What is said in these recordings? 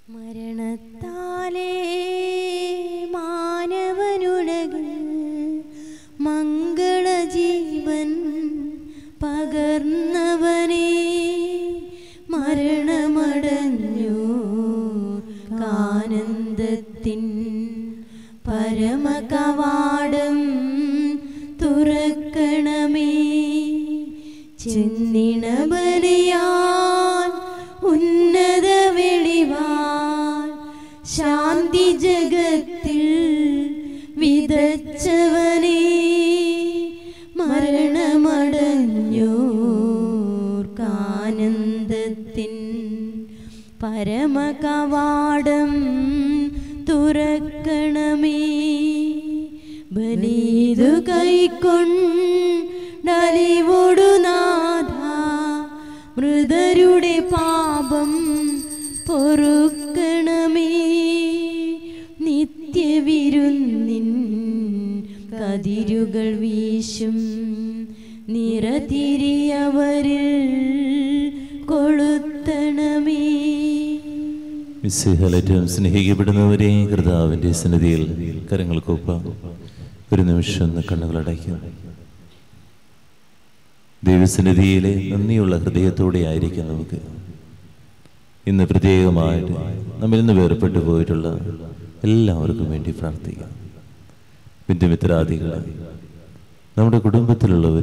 മരണത്താലേ മാനവനുലകിൽ മംഗളജീവൻ പകർന്നവനേ മരണമടഞ്ഞു കാനന്ദത്തിൻ പരമകവാടം തുറക്കണമേ ചെന്നിണബലിയാൻ ഉന്നത വെളിവാൻ ശാന്തി ജഗത്തിൽ വിതച്ചവനേ മരണമടഞ്ഞോർക്കാനന്ദത്തിൻ പരമകവാടം തുറക്കണമേ ബലീതു കൈക്കൊണ്ടലിവോടു നാഥ മൃതരുടെ പാപം പൊറുക്കണമേ നിത്യവിരുന്നിൻ കതിരുകൾ വീശും നിറതിരിയവരിൽ കൊളുത്തണമേ മിസ്സിഹലേറ്റവും സ്നേഹിക്കപ്പെടുന്നവരെ കർത്താവിൻ്റെ സന്നിധിയിൽ കരങ്ങൾക്കൊപ്പം ഒരു നിമിഷം ഒന്ന് കണ്ണുകളടയ്ക്കും ദൈവസന്നിധിയിലെ നന്ദിയുള്ള ഹൃദയത്തോടെ ആയിരിക്കും നമുക്ക് ഇന്ന് പ്രത്യേകമായിട്ട് നമ്മിൽ നിന്ന് വേർപെട്ടു പോയിട്ടുള്ള എല്ലാവർക്കും വേണ്ടി പ്രാർത്ഥിക്കാം ബന്ധുമിത്രാദികൾ നമ്മുടെ കുടുംബത്തിലുള്ളവർ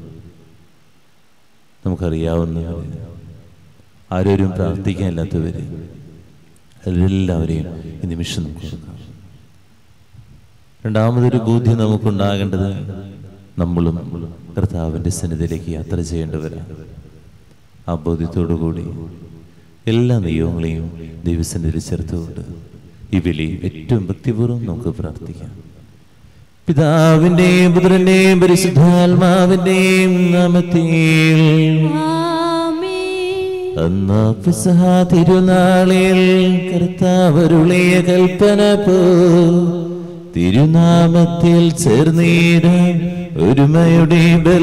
നമുക്കറിയാവുന്നവർ ആരോരും പ്രാർത്ഥിക്കാനില്ലാത്തവർ എല്ലാവരെയും ഈ നിമിഷം നമുക്ക് ഓർക്കാം രണ്ടാമതൊരു ബോധ്യം നമുക്കുണ്ടാകേണ്ടത് നമ്മളും കർത്താവിൻ്റെ സന്നിധിയിലേക്ക് യാത്ര ചെയ്യേണ്ടവരാണ് ആ ബോധ്യത്തോടു കൂടി എല്ലാ നിയമങ്ങളെയും ദൈവസന്നിധിയിൽ ചേർത്തുകൊണ്ട് ഈ വിളി ഏറ്റവും ഭക്തിപൂർവ്വം നമുക്ക് പ്രാർത്ഥിക്കാം പിതാവിന്റെയും പുത്രന്റെയും പരിശുദ്ധാത്മാവിന്റെയും നാമത്തിൽ ആമേൻ അന്ന് പിസഹ തിരുനാളിൽ കർത്താവരുളിയ കൽപ്പന പോ തിരുനാമത്തിൽ ചേർന്നിടാൻ ഒരുമയുടെ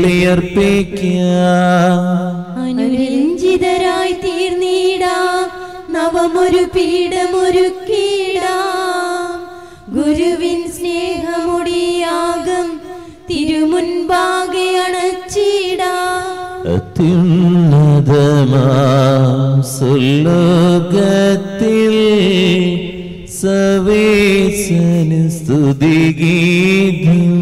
ബലിയർപ്പിക്കാം അനുരഞ്ജിതരായി തീർന്നിടാം നവമൊരു പീഠമൊരുക്കിടാം ഗുരുവിൻ സ്നേഹമുടിയാകം തിരുമുൻപാകെ അണച്ചിടാം അത്യുന്നതമാം സുലോകത്തിൽ സവേശന് സ്തുതിഗീതം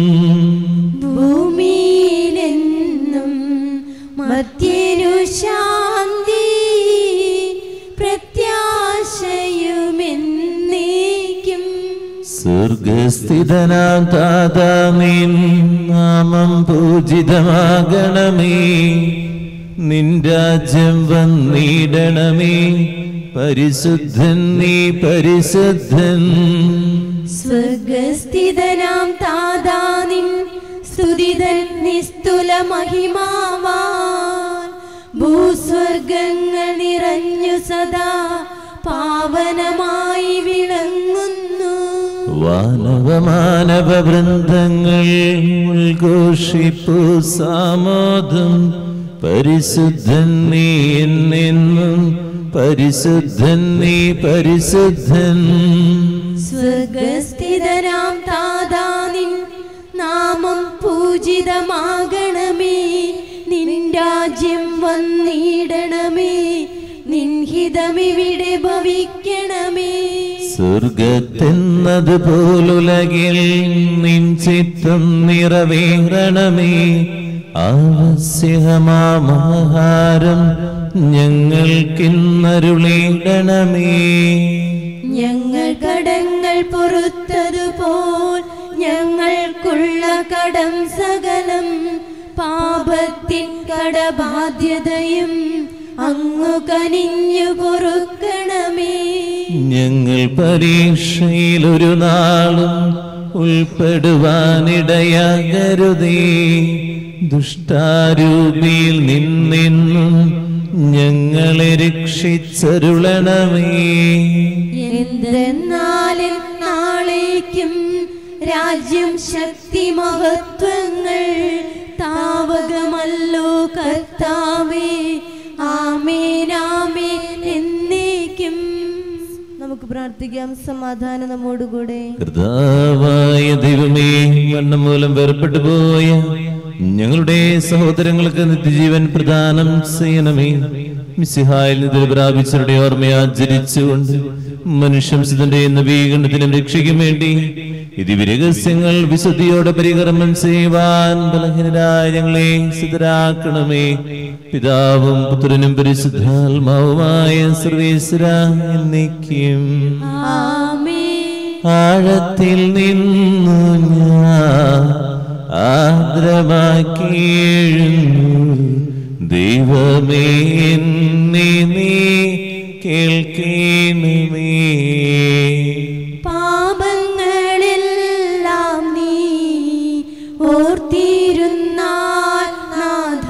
ഭൂമിയിലെന്നും മധ്യനു ശാന്തി പ്രത്യാശയുമെന്നേക്കും സ്വർഗസ്ഥിതനാം താതാമീൻ നാമം പൂജിതമാകണമേ നിൻ രാജ്യം വന്നിടണമേ പരിശുദ്ധൻ നീ പരിശുദ്ധൻ സ്വർഗസ്ഥിതനാം താതാനിൻ സ്തുതിതൻ നിസ്തുല മഹിമാവാൻ ഭൂസ്വർഗങ്ങൾ നിറഞ്ഞു സദാ പാവനമായി വിളങ്ങുന്നു വാനവ മാനവ വൃന്ദങ്ങൾ ഉദ്ഘോഷിപ്പു സാമോദം പരിശുദ്ധൻ നീ എന്നെന്നും പരിശുദ്ധൻ നീ പരിശുദ്ധൻ സ്വർഗസ്ഥിതനാം താതാനിൻ നാമം പൂജിതമാകണമേ നിൻ രാജ്യം വന്നിടണമേ നിൻ ഹിതമിവിടെ ഭവിക്കണമേ സ്വർഗത്തെന്നത് പോലുലകിൽ നിൻ ചിത്തം നിറവേറണമേ ആവശ്യമാഹാരം ഞങ്ങൾക്കിന്നരുളിടണമേ ഞങ്ങൾ കടങ്ങൾ പൊറുത്തതുപോൽ ഞങ്ങൾക്കുള്ള കടം സകലം പാപത്തിൻ കടബാധ്യതയും അങ്ങു കനിഞ്ഞു പൊറുക്കണമേ ഞങ്ങൾ പരീക്ഷയിൽ ഒരു നാളും ഉൾപ്പെടുവാനിടയാകരുതേ ദുഷ്ടാരൂപിയിൽ നിന്നെന്നും ഞങ്ങളെ രക്ഷിച്ചരുളണമേ എന്തെന്നാലും നാളേക്കും രാജ്യം ശക്തി മഹത്വങ്ങൾ താവകമല്ലോ കർത്താവേ ആമേനാമേൻ എന്നേക്കും നമുക്ക് പ്രാർത്ഥിക്കാം സമാധാനം നമ്മോടുകൂടെ കർത്താവായ ദൈവമേ മണ്ണം മൂലം വേർപെട്ടു പോയ ഞങ്ങളുടെ സഹോദരങ്ങൾക്ക് നിത്യജീവൻ പ്രദാനം ചെയ്യണമേ മിസിഹായിൽ നിതിൽ പ്രാപിച്ചവരുടെ ഓർമ്മ ആചരിച്ചുകൊണ്ട് മനുഷ്യംസത്തിന്റെ നവീകരണത്തിനും രക്ഷയ്ക്കും വേണ്ടി ഇതിവിരഹസ്യങ്ങൾ വിശുദ്ധിയോടെ പരികർമ്മം ചെയ്യുവാൻ ബലഹീനരായ ഞങ്ങളെ സിദ്ധരാക്കണമേ പിതാവും പുത്രനും പരിശുദ്ധാത്മാവുമായ സർവേശ്വര എന്നേക്കും ആമേൻ ആഴത്തിൽ നിന്നു ഞാൻ ആദ്രമാക്കിയെഴുന്നു ദൈവമേ എന്നെ നീ കേൾക്കണമേ പാപങ്ങളെല്ലാം നീ ഓർത്തിരുന്നാൽ നാഥ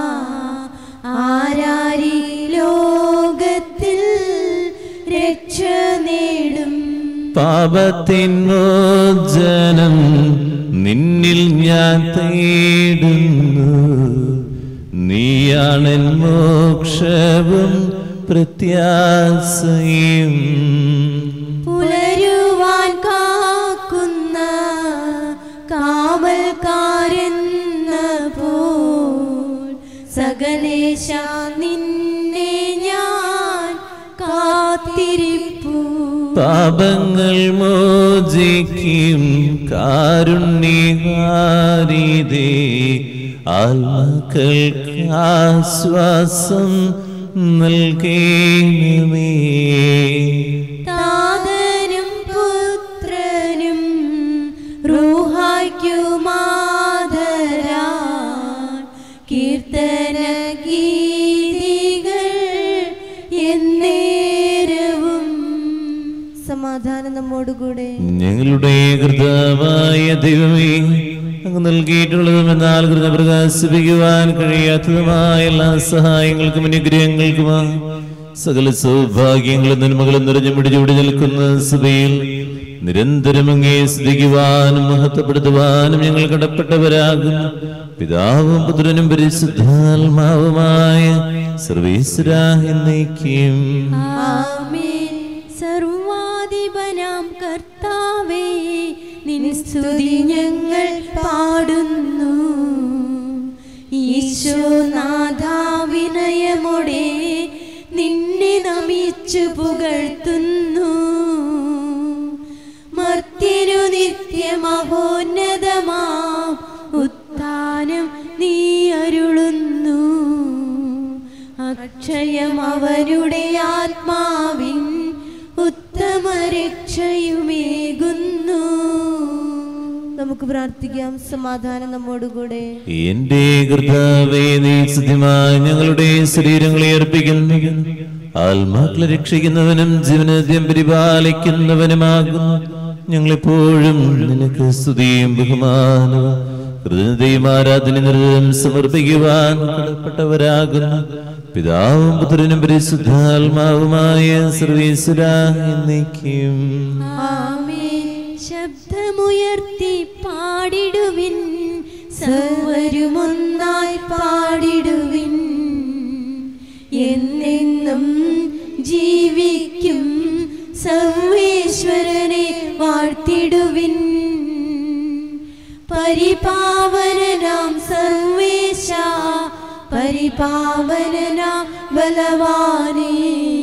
ആരാരി ലോകത്തിൽ രക്ഷ നേടും പാപത്തിൻ മോചനം നിന്നിൽ ഞാൻ തേടുന്നു നീയാണെൻ മോക്ഷവും പ്രത്യാശയും പുലരുവാൻ കാക്കുന്ന കാവൽക്കാരെന്ന പോൽ സകലേശ നിന്നെ ഞാൻ കാത്തിരിപ്പു പാപങ്ങൾ മോചിക്കും കാരുണ്യകാരിതേ ആത്മക്കൾക്ക് ആശ്വാസം നൽകണമേ താതനും പുത്രനും റൂഹായ്ക്കുമാതരാൻ കീർത്തന ഗീതികൾ എന്നേരവും സമാധാനം നമ്മോടുകൂടെ ഞങ്ങളുടെ കൃതമായ ദൈവമേ അങ്ങ് നൽകിയിട്ടുള്ളതും എന്നാൽ കൃത പ്രകാശിപ്പിക്കുവാൻ കഴിയാത്തതുമായ എല്ലാ സഹായങ്ങൾക്കും അനുഗ്രഹങ്ങൾക്കുമാ സകല സൗഭാഗ്യങ്ങളും നന്മകളും നിറഞ്ഞു പിടിച്ചുപിടി നിൽക്കുന്ന സഭയിൽ നിരന്തരം അങ്ങേ സ്തുതിക്കുവാനും മഹത്വപ്പെടുത്തുവാനും ഞങ്ങൾ കടപ്പെട്ടവരാകുന്നു പിതാവും പുത്രനും പരിശുദ്ധാത്മാവുമായ സർവീശ്വര എന്നേക്കും ആമേൻ സർവാധിപനാം കർത്താവേ നിൻ സ്തുതി ഞങ്ങൾ പാടുന്നു ഈശോനാഥ വിനയമോടെ നിന്നെ നമിച്ചു പുകഴ്ത്തുന്നു മർത്യനു നിത്യമഹോന്നതമാം ഉത്ഥാനം നീ അരുളുന്നു അക്ഷയം അവരുടെ ആത്മാവിൻ ഉത്തമ രക്ഷയുമേകുന്നു നമുക്ക് പ്രാർത്ഥിക്കാം സമാധാനം നമ്മോടുകൂടെ എന്റെ കർത്താവേ നീ സത്യമായി ഞങ്ങളുടെ ശരീരങ്ങളെ അർപ്പിക്കുന്നു ആത്മാക്കളെ രക്ഷിക്കുന്നവനും ജീവനദ്യം പരിപാലിക്കുന്നവനുമാകുന്നു ഞങ്ങളെപ്പോഴും നിനക്ക് സ്തുതിയും ബഹുമാനവും കൃതജ്ഞതയും ആരാധന നിരന്തരം സമർപ്പിക്കുവാൻ കടപ്പെട്ടവരാകുന്നു പിതാവും പുത്രനും പരിശുദ്ധാത്മാവുമായ സർവീശ്വര എന്നേക്കും ആമേൻ ശബ്ദമുയർത്തി പാടിടുവിൻ സർവരുമൊന്നായി പാടിടുവിൻ എന്നെന്നും ജീവിക്കും സർവേശ്വരനെ വാഴ്ത്തിടുവിൻ പരിപാവനനാം സർവേശ പരിപാവനനാം ബലവാനേ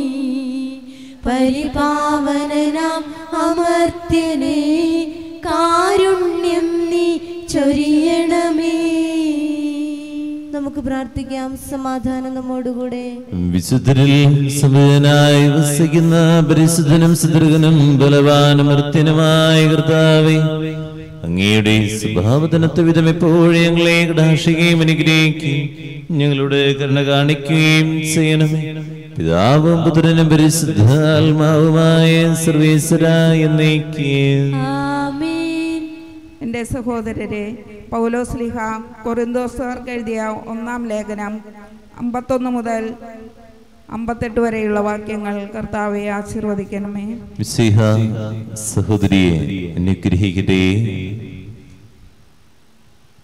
പരിപാവനനാം അമർത്യനേ കാരുണ്യം നീ ചൊരിയണമേ നമുക്ക് പ്രാർത്ഥിക്കാം സമാധാനം നമ്മോടുകൂടെ വിശുദ്ധരിൽ സമയനായി വസിക്കുന്ന പരിശുദ്ധനും സുദൃഗനും ബലവാനും മൃത്യനുമായ കർത്താവേ അങ്ങയുടെ സ്വഭാവത്തിനത്തെ വിധം എപ്പോഴും ഞങ്ങളെ കടാശിക്കുകയും അനുഗ്രഹിക്കുകയും ഞങ്ങളുടെ കരുണ കാണിക്കുകയും ചെയ്യണമേ പിതാവും പുത്രനും പരിശുദ്ധാത്മാവുമായ സർവേശ്വര എന്നേക്കും ആമേൻ എൻ്റെ സഹോദരരെ പൗലോസ്ലിഹ കൊറിന്തോസുകാർക്ക് എഴുതിയ ഒന്നാം ലേഖനം അമ്പത്തൊന്ന് മുതൽ അമ്പത്തെട്ട് വരെയുള്ള വാക്യങ്ങൾ കർത്താവെ ആശീർവദിക്കണമേ വിശിഹ സഹോദരിയെ അനുഗ്രഹിക്കട്ടെ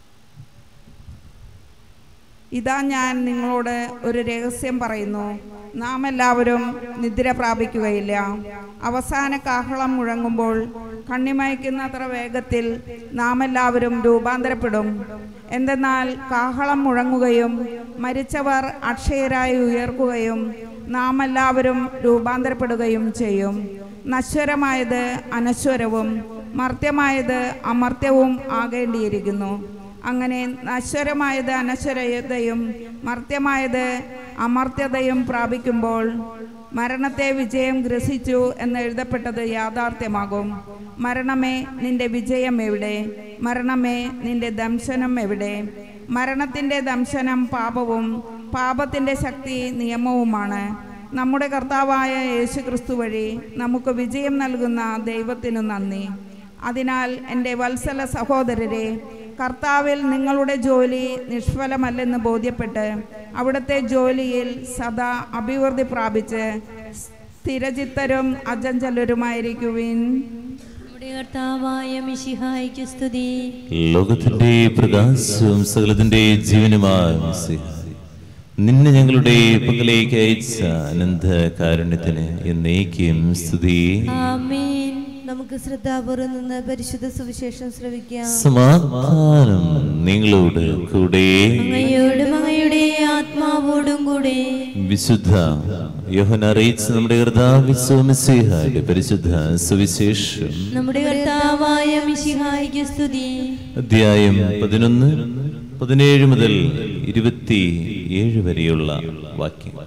ഇതാ ഞാൻ നിങ്ങളോട് ഒരു രഹസ്യം പറയുന്നു നാം എല്ലാവരും നിദ്ര പ്രാപിക്കുകയില്ല അവസാന കാഹളം മുഴങ്ങുമ്പോൾ കണ്ണിമയക്കുന്നത്ര വേഗത്തിൽ നാം എല്ലാവരും രൂപാന്തരപ്പെടും എന്തെന്നാൽ കാഹളം മുഴങ്ങുകയും മരിച്ചവർ അക്ഷയരായി ഉയർക്കുകയും നാം എല്ലാവരും രൂപാന്തരപ്പെടുകയും ചെയ്യും നശ്വരമായത് അനശ്വരവും മർത്യമായത് അമർത്യവും ആകേണ്ടിയിരിക്കുന്നു അങ്ങനെ നശ്വരമായത് അനശ്വരതയും മർത്യമായത് അമർത്യതയും പ്രാപിക്കുമ്പോൾ മരണത്തെ വിജയം ഗ്രസിച്ചു എന്ന് എഴുതപ്പെട്ടത് യാഥാർത്ഥ്യമാകും മരണമേ നിന്റെ വിജയം എവിടെ മരണമേ നിന്റെ ദംശനം എവിടെ മരണത്തിൻ്റെ ദംശനം പാപവും പാപത്തിൻ്റെ ശക്തി നിയമവുമാണ് നമ്മുടെ കർത്താവായ യേശു ക്രിസ്തു വഴി നമുക്ക് വിജയം നൽകുന്ന ദൈവത്തിനു നന്ദി അതിനാൽ എൻ്റെ വത്സല സഹോദരരെ കർത്താവിൽ നിങ്ങളുടെ ജോലി നിഷ്ഫലമല്ലെന്ന് ബോധ്യപ്പെട്ട് അവിടുത്തെ ജോലിയിൽ സദാ അഭിവൃദ്ധി പ്രാപിച്ച് സ്ഥിരചിത്തരും അജഞ്ചലരുമായിരിക്കുവിൻ നമ്മുടെ കർത്താവായ മിശിഹായിക്ക് സ്തുതി ലോകത്തിന്റെ പ്രകാശവും സകലത്തിന്റെ ജീവനുമായ മിശിഹായ്, നിന്നെ ഞങ്ങളുടെ പക്കലേക്ക് അയച്ച അനന്ത കാരുണ്യത്തിന് എന്നേക്കും സ്തുതി ആമേൻ നമുക്ക് ശ്രദ്ധാപൂർവം നിന്ന് പരിശുദ്ധ സുവിശേഷം ശ്രവിക്കാം സമാധാനം നിങ്ങളോട് കൂടെ അങ്ങയോടും അങ്ങയുടെ ആത്മാവോടും കൂടെ വിശുദ്ധ യോഹൻ അറിയിച്ച നമ്മുടെ കർത്താവിശ്വമിസിഹായുടെ പരിശുദ്ധ സുവിശേഷം നമ്മുടെ കർത്താവായ മിശിഹായിക്ക് സ്തുതി അധ്യായം പതിനൊന്ന് പതിനേഴ് മുതൽ ഇരുപത്തി ഏഴ് വരെയുള്ള വാക്യങ്ങൾ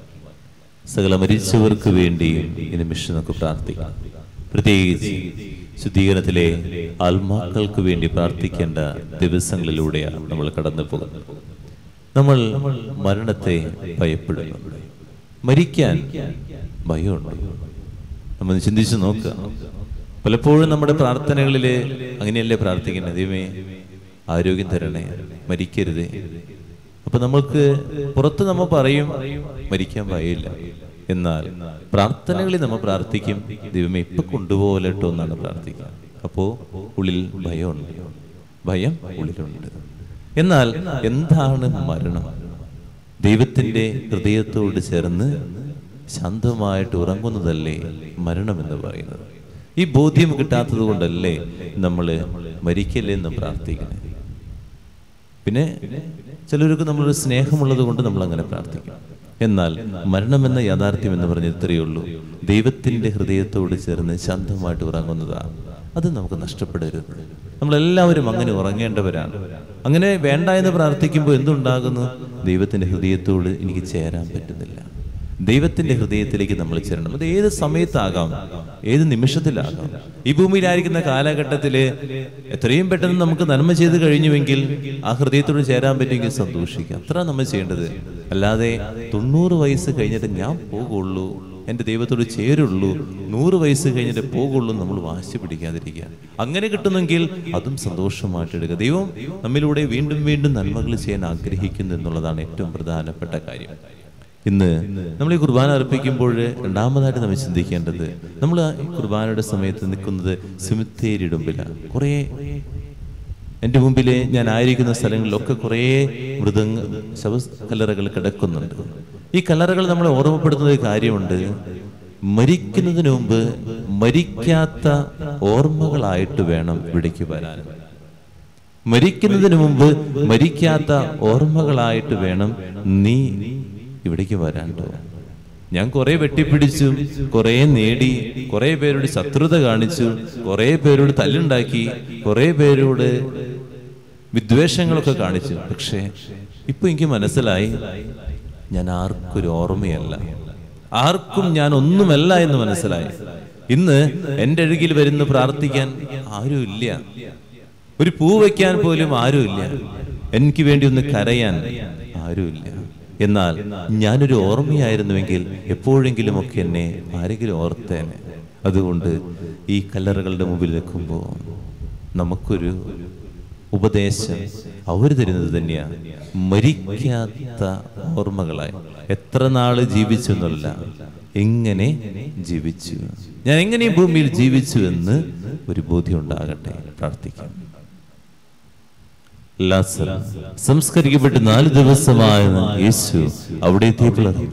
സകല മരിച്ചവർക്ക് വേണ്ടിയും ഈ നിമിഷം നമുക്ക് പ്രാർത്ഥിക്കാം പ്രത്യേകിച്ച് ശുദ്ധീകരണത്തിലെ ആത്മാക്കൾക്ക് വേണ്ടി പ്രാർത്ഥിക്കേണ്ട ദിവസങ്ങളിലൂടെയാണ് നമ്മൾ കടന്നു പോകുന്നത് നമ്മൾ മരണത്തെ ഭയപ്പെടുന്നു മരിക്കാൻ ഭയമുണ്ട് നമ്മൾ ചിന്തിച്ചു നോക്കുക പലപ്പോഴും നമ്മുടെ പ്രാർത്ഥനകളിൽ അങ്ങനെയല്ലേ പ്രാർത്ഥിക്കുന്നത് ദൈവമേ ആരോഗ്യം തരണേ മരിക്കരുതേ അപ്പൊ നമ്മൾക്ക് പുറത്ത് നമ്മൾ പറയും മരിക്കാൻ ഭയമില്ല എന്നാൽ പ്രാർത്ഥനകളിൽ നമ്മൾ പ്രാർത്ഥിക്കും ദൈവമേ ഇപ്പൊ കൊണ്ടുപോകലട്ടോ എന്നാണ് പ്രാർത്ഥിക്കുക അപ്പോ ഉള്ളിൽ ഭയമുണ്ട് ഭയം ഉള്ളിലുണ്ട് എന്നാൽ എന്താണ് മരണം ദൈവത്തിന്റെ ഹൃദയത്തോട് ചേർന്ന് ശാന്തമായിട്ട് ഉറങ്ങുന്നതല്ലേ മരണം എന്ന് പറയുന്നത് ഈ ബോധ്യം കിട്ടാത്തത് കൊണ്ടല്ലേ നമ്മൾ മരിക്കല്ലെന്ന് പ്രാർത്ഥിക്കുന്നത് പിന്നെ ചിലർക്ക് നമ്മളൊരു സ്നേഹമുള്ളത് കൊണ്ട് നമ്മൾ അങ്ങനെ പ്രാർത്ഥിക്കും എന്നാൽ മരണമെന്ന യാഥാർത്ഥ്യം എന്ന് പറഞ്ഞ ഇത്രയേ ഉള്ളൂ ദൈവത്തിന്റെ ഹൃദയത്തോട് ചേർന്ന് ശാന്തമായിട്ട് ഉറങ്ങുന്നതാണ് അത് നമുക്ക് നഷ്ടപ്പെടരുത് നമ്മളെല്ലാവരും അങ്ങനെ ഉറങ്ങേണ്ടവരാണ് അങ്ങനെ വേണ്ട എന്ന് പ്രാർത്ഥിക്കുമ്പോൾ എന്തുണ്ടാകുന്നു ദൈവത്തിന്റെ ഹൃദയത്തോട് എനിക്ക് ചേരാൻ പറ്റുന്നില്ല ദൈവത്തിന്റെ ഹൃദയത്തിലേക്ക് നമ്മൾ ചേരണം അത് ഏത് സമയത്താകാം ഏത് നിമിഷത്തിലാകാം ഈ ഭൂമിയിലായിരിക്കുന്ന കാലഘട്ടത്തില് എത്രയും പെട്ടെന്ന് നമുക്ക് നന്മ ചെയ്ത് കഴിഞ്ഞുവെങ്കിൽ ആ ഹൃദയത്തോട് ചേരാൻ പറ്റുമെങ്കിൽ സന്തോഷിക്കാം അത്ര നമ്മൾ ചെയ്യേണ്ടത് അല്ലാതെ തൊണ്ണൂറ് വയസ്സ് കഴിഞ്ഞിട്ട് ഞാൻ പോകുള്ളൂ എൻ്റെ ദൈവത്തോട് ചേരുള്ളൂ നൂറ് വയസ്സ് കഴിഞ്ഞിട്ട് പോകുള്ളൂ എന്ന് നമ്മൾ വാശി പിടിക്കാതിരിക്കുക അങ്ങനെ കിട്ടുന്നെങ്കിൽ അതും സന്തോഷമായിട്ട് എടുക്കുക ദൈവം നമ്മിലൂടെ വീണ്ടും വീണ്ടും നന്മകൾ ചെയ്യാൻ ആഗ്രഹിക്കുന്നു എന്നുള്ളതാണ് ഏറ്റവും പ്രധാനപ്പെട്ട കാര്യം ഇന്ന് നമ്മൾ ഈ കുർബാന അർപ്പിക്കുമ്പോൾ രണ്ടാമതായിട്ട് നമ്മൾ ചിന്തിക്കേണ്ടത് നമ്മൾ ഈ കുർബാനയുടെ സമയത്ത് നിൽക്കുന്നത് സിമിത്തേരിടുമ്പിലാണ് കുറേ എൻ്റെ മുമ്പിൽ ഞാൻ ആയിരിക്കുന്ന സ്ഥലങ്ങളിലൊക്കെ കുറേ മൃദംഗ ശവ കല്ലറകൾ കിടക്കുന്നുണ്ട് ഈ കല്ലറകൾ നമ്മളെ ഓർമ്മപ്പെടുത്തുന്ന ഒരു കാര്യമുണ്ട് മരിക്കുന്നതിന് മുമ്പ് മരിക്കാത്ത ഓർമ്മകളായിട്ട് വേണം ഇവിടേക്ക് വരാൻ മരിക്കുന്നതിന് മുമ്പ് മരിക്കാത്ത ഓർമ്മകളായിട്ട് വേണം നീ ഇവിടേക്ക് വരാണ്ടോ ഞാൻ കുറെ വെട്ടിപ്പിടിച്ചു കുറെ നേടി കുറെ പേരോട് ശത്രുത കാണിച്ചു കുറെ പേരോട് തല്ലുണ്ടാക്കി കുറെ പേരോട് വിദ്വേഷങ്ങളൊക്കെ കാണിച്ചു പക്ഷേ ഇപ്പൊ എനിക്ക് മനസ്സിലായി ഞാൻ ആർക്കൊരു ഓർമ്മയല്ല ആർക്കും ഞാൻ ഒന്നുമല്ല എന്ന് മനസ്സിലായി ഇന്ന് എൻ്റെ അഴുകിൽ വരുന്ന പ്രാർത്ഥിക്കാൻ ആരുമില്ല ഒരു പൂ വയ്ക്കാൻ പോലും ആരുമില്ല എനിക്ക് വേണ്ടി ഒന്ന് കരയാൻ ആരുമില്ല എന്നാൽ ഞാനൊരു ഓർമ്മയായിരുന്നുവെങ്കിൽ എപ്പോഴെങ്കിലും ഒക്കെ എന്നെ ആരെങ്കിലും ഓർത്തേനെ അതുകൊണ്ട് ഈ കല്ലറകളുടെ മുമ്പിൽ നിൽക്കുമ്പോൾ നമുക്കൊരു ഉപദേശം അവർ തരുന്നത് തന്നെയാണ് മരിക്കാത്ത ഓർമ്മകളായി എത്ര നാള് ജീവിച്ചു എന്നല്ല എങ്ങനെ ജീവിച്ചു ഞാൻ എങ്ങനെ ഈ ഭൂമിയിൽ ജീവിച്ചു എന്ന് ഒരു ബോധ്യം ഉണ്ടാകട്ടെ പ്രാർത്ഥിക്കാം ലാസർ സംസ്കരിക്കപ്പെട്ട് നാല് ദിവസമായ യേശു അവിടെ എത്തിയപ്പോൾ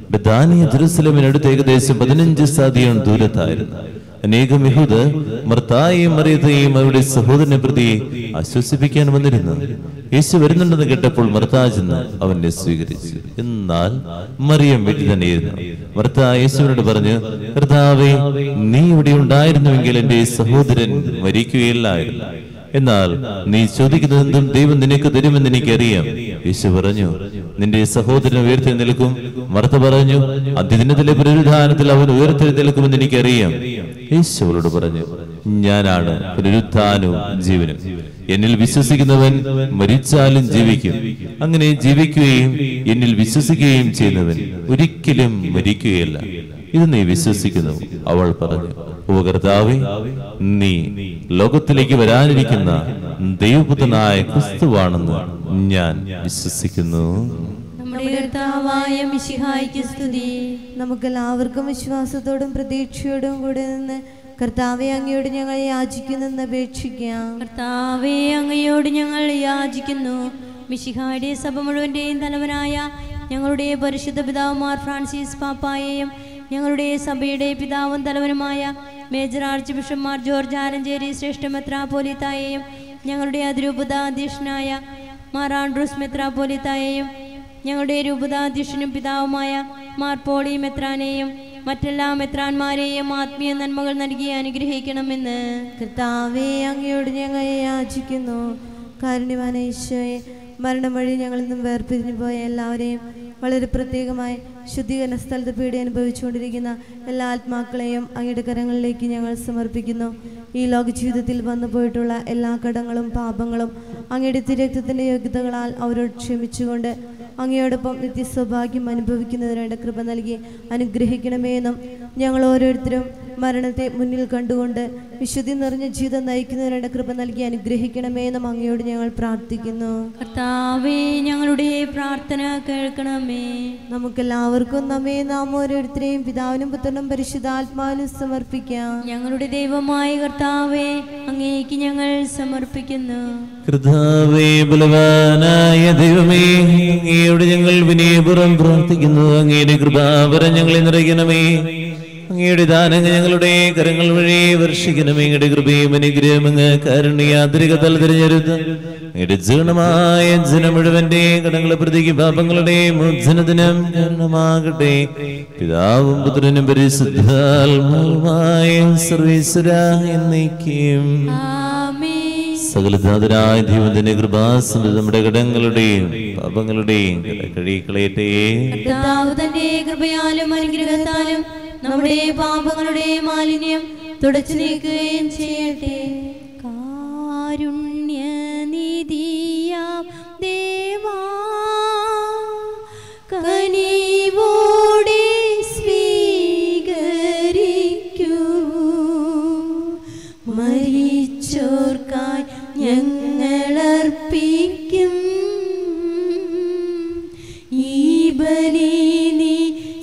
ബദാനിയ ജെറുസലേമിനടുത്ത് ഏകദേശം പതിനഞ്ച് സാധിയാണ് ദൂരത്തായിരുന്നു അനേകം യഹൂദ മർത്തായും മറിയത്തെയും അവരുടെ സഹോദരനെ പ്രതി ആശ്വസിപ്പിക്കാൻ വന്നിരുന്നു യേശു വരുന്നുണ്ടെന്ന് കേട്ടപ്പോൾ മർത്താ ചെന്ന് അവനെ സ്വീകരിച്ചു എന്നാൽ മറിയം വീട്ടിൽ തന്നെയിരുന്നു മർത്ത യേശുവിനോട് പറഞ്ഞു കർത്താവേ നീ ഇവിടെ ഉണ്ടായിരുന്നുവെങ്കിൽ എന്റെ സഹോദരൻ മരിക്കുകയില്ലായിരുന്നു എന്നാൽ നീ ചോദിക്കുന്നതെന്തും ദൈവം നിനക്ക് തരുമെന്ന് എനിക്കറിയാം യേശു പറഞ്ഞു നിന്റെ സഹോദരൻ ഉയർത്തി നിൽക്കും മർത്ത പറഞ്ഞു അതിദിനത്തിലെ പുനരുദ്ധാനത്തിൽ അവൻ ഉയർത്തെഴുന്നേൽക്കുമെന്ന് എനിക്കറിയാം യേശു അവളോട് പറഞ്ഞു ഞാനാണ് പുനരുദ്ധാനവും ജീവനും എന്നിൽ വിശ്വസിക്കുന്നവൻ മരിച്ചാലും ജീവിക്കും അങ്ങനെ ജീവിക്കുകയും എന്നിൽ വിശ്വസിക്കുകയും ചെയ്യുന്നവൻ ഒരിക്കലും മരിക്കുകയില്ല ഇത് നീ വിശ്വസിക്കുന്നു അവൾ പറഞ്ഞു ഓ കർത്താവേ നീ ലോകത്തിലേക്ക് വരാനിരിക്കുന്ന ദൈവപുത്രനായ ക്രിസ്തുവാണെന്ന് ഞാൻ വിശ്വസിക്കുന്നു നമ്മുടെ കർത്താവായ മിശിഹായ്ക്ക് സ്തുതി നമുക്കെല്ലാവർക്കും വിശ്വാസത്തോടും പ്രതീക്ഷയോടും കൂടെ നിന്ന് കർത്താവെ അങ്ങയോട് ഞങ്ങൾ യാചിക്കുന്നെന്ന് അപേക്ഷിക്കാം കർത്താവേ അങ്ങയോട് ഞങ്ങൾ യാചിക്കുന്നു മിശിഹായുടെ സഭ മുഴുവൻ്റെയും തലവനായ ഞങ്ങളുടെ പരിശുദ്ധ പിതാവുമാർ ഫ്രാൻസിസ് പാപ്പായെയും ഞങ്ങളുടെ സഭയുടെ പിതാവും തലവനുമായ മേജർ ആർച്ച് ബിഷപ്പ്മാർ ജോർജ് ആലഞ്ചേരി ശ്രേഷ്ഠ മെത്രാപോലിത്തായെയും ഞങ്ങളുടെ അതിരൂപതാധ്യക്ഷനായ മാർ ആൻഡ്രൂസ് മെത്രാപോലിത്തായെയും ഞങ്ങളുടെ രൂപതാധ്യക്ഷനും പിതാവുമായ മാർ പോളി മെത്രാനെയും മറ്റെല്ലാ മെത്രാന്മാരെയും ആത്മീയ നന്മകൾ നൽകി അനുഗ്രഹിക്കണമെന്ന് കർത്താവെ അങ്ങയോട് ഞങ്ങൾ യാചിക്കുന്നു കാരുണ്യവാന ഈശോയെ മരണം വഴി ഞങ്ങളിൽ നിന്നും വേർപിരിഞ്ഞു പോയ എല്ലാവരെയും വളരെ പ്രത്യേകമായി ശുദ്ധീകരണ സ്ഥലത്ത് പീഡ അനുഭവിച്ചുകൊണ്ടിരിക്കുന്ന എല്ലാ ആത്മാക്കളെയും അങ്ങയുടെ കരങ്ങളിലേക്ക് ഞങ്ങൾ സമർപ്പിക്കുന്നു ഈ ലോക ജീവിതത്തിൽ വന്നു പോയിട്ടുള്ള എല്ലാ കടങ്ങളും പാപങ്ങളും അങ്ങയുടെ തിരക്തത്തിൻ്റെ യോഗ്യതകളാൽ അവരോട് ക്ഷമിച്ചുകൊണ്ട് അങ്ങയോടൊപ്പം നിത്യസൗഭാഗ്യം അനുഭവിക്കുന്നതിനുള്ള കൃപ നൽകി അനുഗ്രഹിക്കണമേ എന്നും ഞങ്ങൾ ഓരോരുത്തരും മരണത്തെ മുന്നിൽ കണ്ടുകൊണ്ട് വിശുദ്ധി നിറഞ്ഞ ജീവിതം നയിക്കുന്നതിനുള്ള കൃപ നൽകി അനുഗ്രഹിക്കണമേ എന്നും അങ്ങയോട് ഞങ്ങൾ പ്രാർത്ഥിക്കുന്നു കർത്താവേ ഞങ്ങളുടെ പ്രാർത്ഥന കേൾക്കണമേ നമുക്കെല്ലാവർക്കും നമ്മെ നാം ഓരോരുത്തരെയും പിതാവിനും പുത്രനും പരിശുദ്ധാത്മാവിനും സമർപ്പിക്കാം ഞങ്ങളുടെ ദൈവമായ കർത്താവേ അങ്ങേക്ക് ഞങ്ങൾ സമർപ്പിക്കുന്നു കർത്താവേ ബലവാനായ ദൈവമേ അങ്ങയോട് ഞങ്ങൾ വിനയപുറം പ്രാർത്ഥിക്കുന്നു അങ്ങയുടെ കൃപാവരം ഞങ്ങളെ നിറയ്ക്കണമേ അങ്ങയുടെ ദാനങ്ങൾ ഞങ്ങളുടെ കരങ്ങൾ വഴി വർഷിക്കണമേ അങ്ങയുടെ കൃപയും അനുഗ്രഹം അങ്ങ് കാരുണ്യാത്രിക തല തിരഞ്ഞെടുത്ത് അങ്ങയുടെ ജീർണമായ ജനം മുഴുവന്റെ കടങ്ങളെ പ്രതിക്ക് പാപങ്ങളുടെ മോചനദിനം കാരണമാകട്ടെ പിതാവും പുത്രനും പരിശുദ്ധാത്മാവുമായ സർവീശ്വര എന്നേക്കും ആമേൻ സകലനാഥനായ ദൈവത്തിന്റെ കൃപാസന നമ്മുടെ കടങ്ങളുടെയും പാപങ്ങളുടെയും കഴിക്കളയട്ടെ കർത്താവ് തന്റെ കൃപയാലും അനുഗ്രഹത്താലും നമ്മുടെ പാപങ്ങളുടെ മാലിന്യം തുടച്ചു നീക്കുകയും ചെയ്യട്ടെ കാരുണ്യനിധിയാം ദേവാ കനിവോടെ സ്വീകരിക്കൂ മരിച്ചോർക്കായി ഞങ്ങളർപ്പിക്കും ഈ ബലി നീ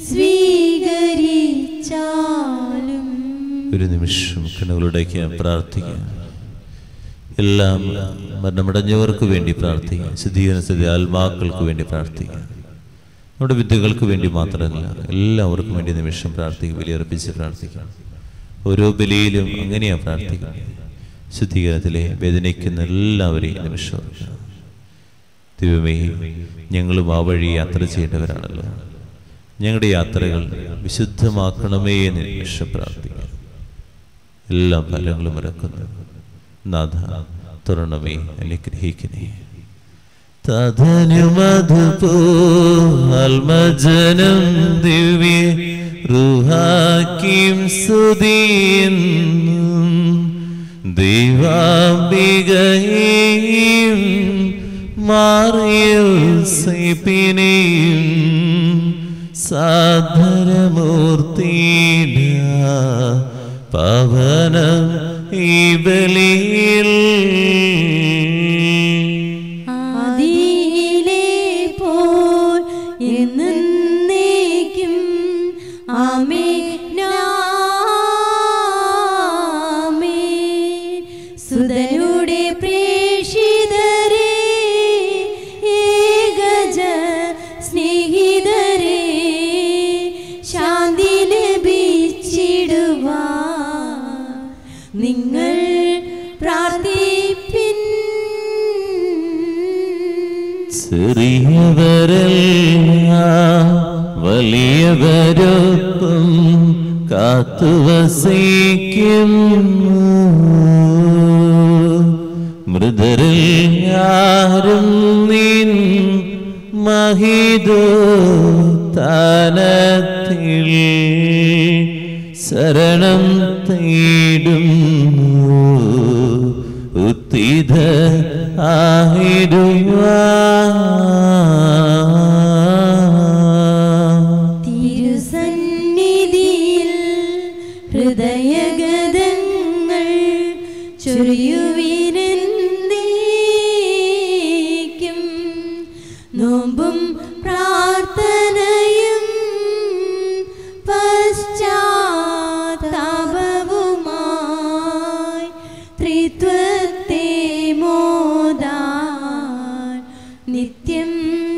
സ്വീകരിച്ചാലും ഒരു നിമിഷം കണ്ണുകളുടേക്ക് പ്രാർത്ഥിക്കാം എല്ലാം മരണമടഞ്ഞവർക്ക് വേണ്ടി പ്രാർത്ഥിക്കാം ശുദ്ധീകരണ ആത്മാക്കൾക്ക് വേണ്ടി പ്രാർത്ഥിക്കാം നമ്മുടെ വിദ്യകൾക്ക് വേണ്ടി മാത്രമല്ല എല്ലാവർക്കും വേണ്ടി നിമിഷം പ്രാർത്ഥിക്കും ബലിയർപ്പിച്ച് പ്രാർത്ഥിക്കാം ഓരോ ബലിയിലും അങ്ങനെയാ പ്രാർത്ഥിക്കുന്നത് ശുദ്ധീകരണത്തിലെ വേദനിക്കുന്ന എല്ലാവരെയും ഈ നിമിഷം ഓർക്കുക. ദൈവമേ ഞങ്ങളും ആ വഴി യാത്ര ചെയ്യേണ്ടവരാണല്ലോ ഞങ്ങളുടെ യാത്രകൾ വിശുദ്ധമാക്കണമേ എന്ന് ഈ നിമിഷം പ്രാർത്ഥിക്കാം എല്ലാ ഫലങ്ങളും ഇറക്കുന്നു നാഥ തുറണമേ അനുഗ്രഹിക്കണേ തതനുമതുപോൽമജനം ദിവ്യ റുഹാക്കിം സുതീന്നും ദൈവാംബികയെയും മാറിയോസേപ്പിനെയും സാധരമൂർത്തിയിട പവനം ഈ ബലിയിൽ ആദിയിലെ പോൽ എന്നേക്കും ആമേൻ സുതനുടെ പ്രേഷിതരെ ഏകജ സ്നേഹിതരെ നിങ്ങൾ പ്രാർത്ഥിപ്പിൻ ചെറിയവരെല്ലാം വലിയവരൊപ്പം കാത്തുവസിക്കും മൃദരിൽ ആരും നിൻ മഹിതോ താനത്തിൽ ശരണം തേടുന്നു ഉത്തിത ആയിടുവാ തിരുസന്നിധിയിൽ ഹൃദയഗതങ്ങൾ ചൊരിയുവിനെന്നേക്കും നോമ്പും പ്രാർത്ഥനയും പശ്ചാത്താപവുമായി ത്രിത്വത്തെ മോദാൻ നിത്യം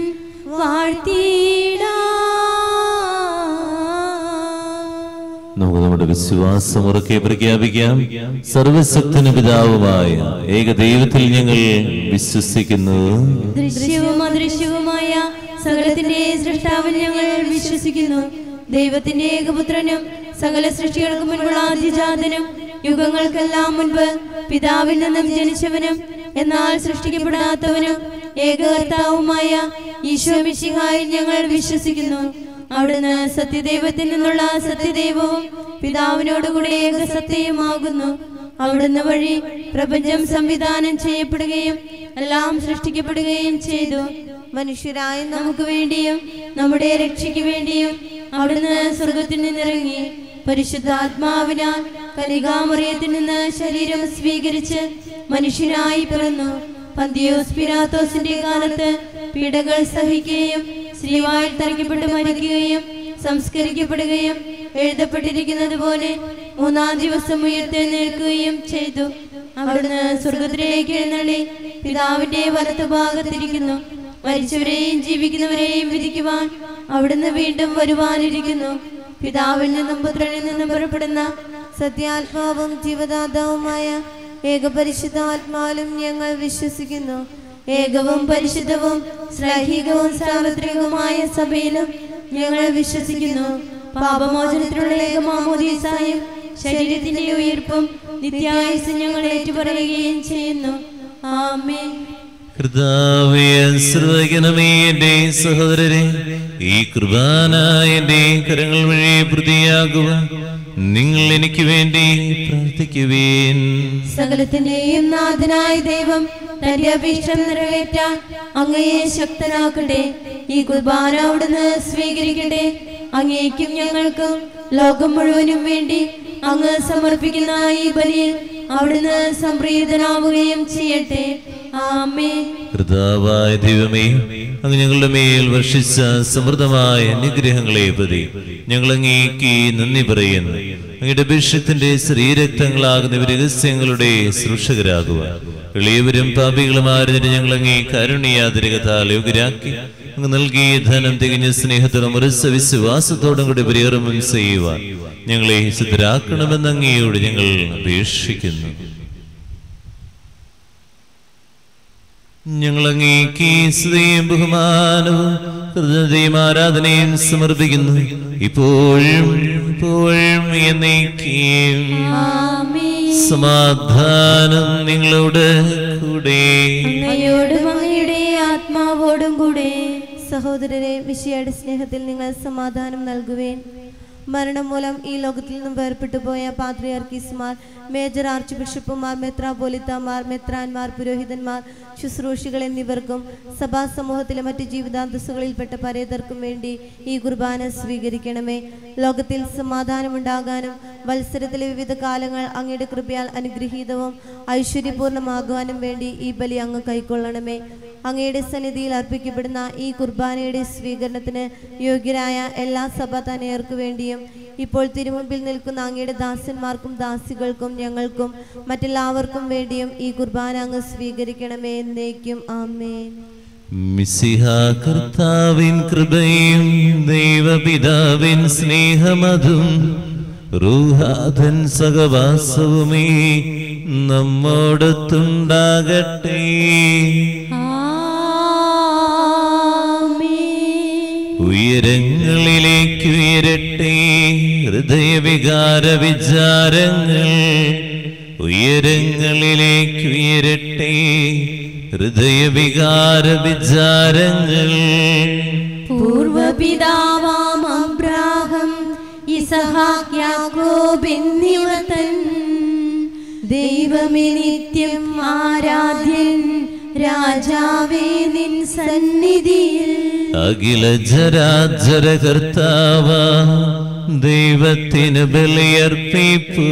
വാഴ്ത്തിയിടാം നമുക്ക് നമ്മുടെ വിശ്വാസം ഉറക്കെ പ്രഖ്യാപിക്കാം സർവശക്തന് പിതാവുമായ ഏകദൈവത്തിൽ ഞങ്ങൾ വിശ്വസിക്കുന്നു ദൃശ്യവും അദൃശ്യവുമായ സകലത്തിന്റെ സൃഷ്ടാവിൽ ഞങ്ങൾ വിശ്വസിക്കുന്നു ദൈവത്തിന്റെ ഏകപുത്രനും സകല സൃഷ്ടികൾക്ക് മുൻപുള്ള ആദ്യജാതനും യുഗങ്ങൾക്കെല്ലാം മുൻപ് പിതാവിൽ നിന്നും ജനിച്ചവനും എന്നാൽ സൃഷ്ടിക്കപ്പെടാത്തവനും ഏകകർത്താവുമായ ഈശോ മിശിഹായിൽ ഞങ്ങൾ വിശ്വസിക്കുന്നു അവിടുന്ന് സത്യദൈവത്തിൽ നിന്നുള്ള സത്യദൈവവും പിതാവിനോടുകൂടെ ഏകസത്യവുമാകുന്നു അവിടുന്ന് വഴി പ്രപഞ്ചം സംവിധാനം ചെയ്യപ്പെടുകയും എല്ലാം സൃഷ്ടിക്കപ്പെടുകയും ചെയ്തു മനുഷ്യരായ നമുക്ക് നമുക്ക് വേണ്ടിയും നമ്മുടെ രക്ഷയ്ക്ക് വേണ്ടിയും അവിടുന്ന് സ്വർഗത്തിൽ നിന്നിറങ്ങി പരിശുദ്ധാത്മാവിനാൽ കലികാമറിയത്തിൽ നിന്ന് ശരീരം സ്വീകരിച്ച് മനുഷ്യനായി പിറന്നു പന്തിയോസ് പിരാത്തോസിന്റെ കാലത്ത് പീഡകൾ സഹിക്കുകയും ശ്രീവായിൽ തറയ്ക്കപ്പെട്ട് മരിക്കുകയും സംസ്കരിക്കപ്പെടുകയും എഴുതപ്പെട്ടിരിക്കുന്നത് പോലെ മൂന്നാം ദിവസം ഉയർത്തെഴുന്നേൽക്കുകയും ചെയ്തു അവിടുന്ന് സ്വർഗത്തിലേക്ക് എഴുന്നള്ളി പിതാവിന്റെ വലത്ത് ഭാഗത്തിരിക്കുന്നു മരിച്ചവരെയും ജീവിക്കുന്നവരെയും വിധിക്കുവാൻ അവിടുന്ന് വീണ്ടും വരുവാനിരിക്കുന്നു പിതാവിൽ നിന്നും പുത്രനിൽ നിന്നും പുറപ്പെടുന്ന സത്യാത്മാവും ജീവദാതാവുമായ ഏകപരിശുദ്ധാത്മാവിലും ഞങ്ങൾ വിശ്വസിക്കുന്നു ഏകവും പരിശുദ്ധവും ശ്ലൈഹികവും സാർവത്രികവുമായ സഭയിലും ഞങ്ങൾ വിശ്വസിക്കുന്നു പാപമോചനത്തിനുള്ള ഏകമാമോദീസായും ശരീരത്തിന്റെ ഉയർപ്പും നിത്യായുസ് ഞങ്ങൾ ഏറ്റുപറയുകയും ചെയ്യുന്നു ആമേ കർത്താവേ സർവകനമേ എന്റെ സഹോദരരെ ഈ കുർബാന എന്റെ കരങ്ങൾ വഴി പ്രതിയാകുക നിങ്ങൾ എനിക്ക് വേണ്ടി പ്രാർത്ഥിക്കുവേൻ സകലത്തിന്റെയും നാഥനായ ദൈവം തന്റെ അഭീഷ്ടം നിറവേറ്റാൻ അങ്ങയെ ശക്തനാക്കട്ടെ ഈ കുർബാന അവിടുന്ന് സ്വീകരിക്കട്ടെ അങ്ങേക്കും ഞങ്ങൾക്കും ലോകം മുഴുവനും വേണ്ടി അങ്ങ് സമർപ്പിക്കുന്ന ഈ ബലിയിൽ അവിടുന്ന് സംപ്രീതനാവുകയും ചെയ്യട്ടെ ആമേ കർത്താവായ ദൈവമേ അങ്ങ് ഞങ്ങളുടെ മേൽ വർഷിച്ച സമൃദ്ധമായ അനുഗ്രഹങ്ങളെ പ്രതി ഞങ്ങൾ അങ്ങേക്ക് നന്ദി പറയുന്നു അങ്ങയുടെ ബിഷത്തിന്റെ ശ്രീരക്തങ്ങളാകുന്ന ഇവ രഹസ്യങ്ങളുടെ സൃഷകരാകുക എളിയവരും പാപികളുമായിരുന്നിട്ട് ഞങ്ങൾ അങ്ങേ കാരുണ്യാതിരകത്താൽ യോഗ്യരാക്കി അങ്ങ് നൽകിയ ധനം തികഞ്ഞ സ്നേഹത്തോടും ഒരു വിശ്വാസത്തോടും കൂടി പരികർമ്മം ചെയ്യുവാൻ ഞങ്ങളെ സിദ്ധരാക്കണമെന്ന് അങ്ങയോട് ഞങ്ങൾ അപേക്ഷിക്കുന്നു ഞങ്ങൾ അങ്ങേക്ക് സ്തുതിയും ബഹുമാനവും കൃതജ്ഞതയും ആരാധനയും സമർപ്പിക്കുന്നു ഇപ്പോഴും ഇപ്പോഴും എന്നേക്കും ആമേ സമാധാനം നിങ്ങളോട് കൂടെ അങ്ങയോടും അങ്ങയുടെ ആത്മാവോടും കൂടെ സഹോദരരെ വിഷയയുടെ സ്നേഹത്തിൽ നിങ്ങൾ സമാധാനം നൽകുവേൻ മരണം മൂലം ഈ ലോകത്തിൽ നിന്നും വേർപെട്ടു പോയ പാത്രിയാർക്കീസുമാർ മേജർ ആർച്ച് ബിഷപ്പുമാർ മെത്രാപോലിത്തമാർ മെത്രാന്മാർ പുരോഹിതന്മാർ ശുശ്രൂഷികൾ എന്നിവർക്കും സഭാ സമൂഹത്തിലെ മറ്റ് ജീവിതാന്തസ്സുകളിൽപ്പെട്ട പരേതർക്കും വേണ്ടി ഈ കുർബാന സ്വീകരിക്കണമേ ലോകത്തിൽ സമാധാനമുണ്ടാകാനും വത്സരത്തിലെ വിവിധ കാലങ്ങൾ അങ്ങയുടെ കൃപയാൽ അനുഗ്രഹീതവും ഐശ്വര്യപൂർണ്ണമാകുവാനും വേണ്ടി ഈ ബലി അങ്ങ് കൈക്കൊള്ളണമേ അങ്ങയുടെ സന്നിധിയിൽ അർപ്പിക്കപ്പെടുന്ന ഈ കുർബാനയുടെ സ്വീകരണത്തിന് യോഗ്യരായ എല്ലാ സഭാതനയർക്കു വേണ്ടിയും ഇപ്പോൾ തിരുമുമ്പിൽ നിൽക്കുന്ന അങ്ങയുടെ ദാസന്മാർക്കും ദാസികൾക്കും ഞങ്ങൾക്കും മറ്റെല്ലാവർക്കും വേണ്ടിയും ഈ കുർബാന അങ്ങ് സ്വീകരിക്കണമേ എന്നേക്കും ആമേൻ മിസിഹ കർത്താവിൻ കൃപയും ദൈവപിതാവിൻ സ്നേഹമതും റൂഹാധൻ സഹവാസവുമേ നമ്മോടൊത്തുണ്ടാകട്ടെ ആമേൻ ഉയരങ്ങളിലേക്ക് ഉയരട്ടെ ഹൃദയവികാര വിചാരങ്ങൾ ഉയരങ്ങളിലേക്ക് ഉയരട്ടെ ഹൃദയവികാര വിചാരങ്ങൾ പൂർവപിതാവാം അബ്രാഹം ഇസഹാക്ക് യാക്കോബ് എന്നിവ തൻ ദൈവമേ നിത്യം ആരാധ്യൻ രാജാവേ നിൻ സന്നിധിയിൽ അഖില ജരാജര കർത്താവ ദൈവത്തിന് ബലിയർപ്പിപ്പൂ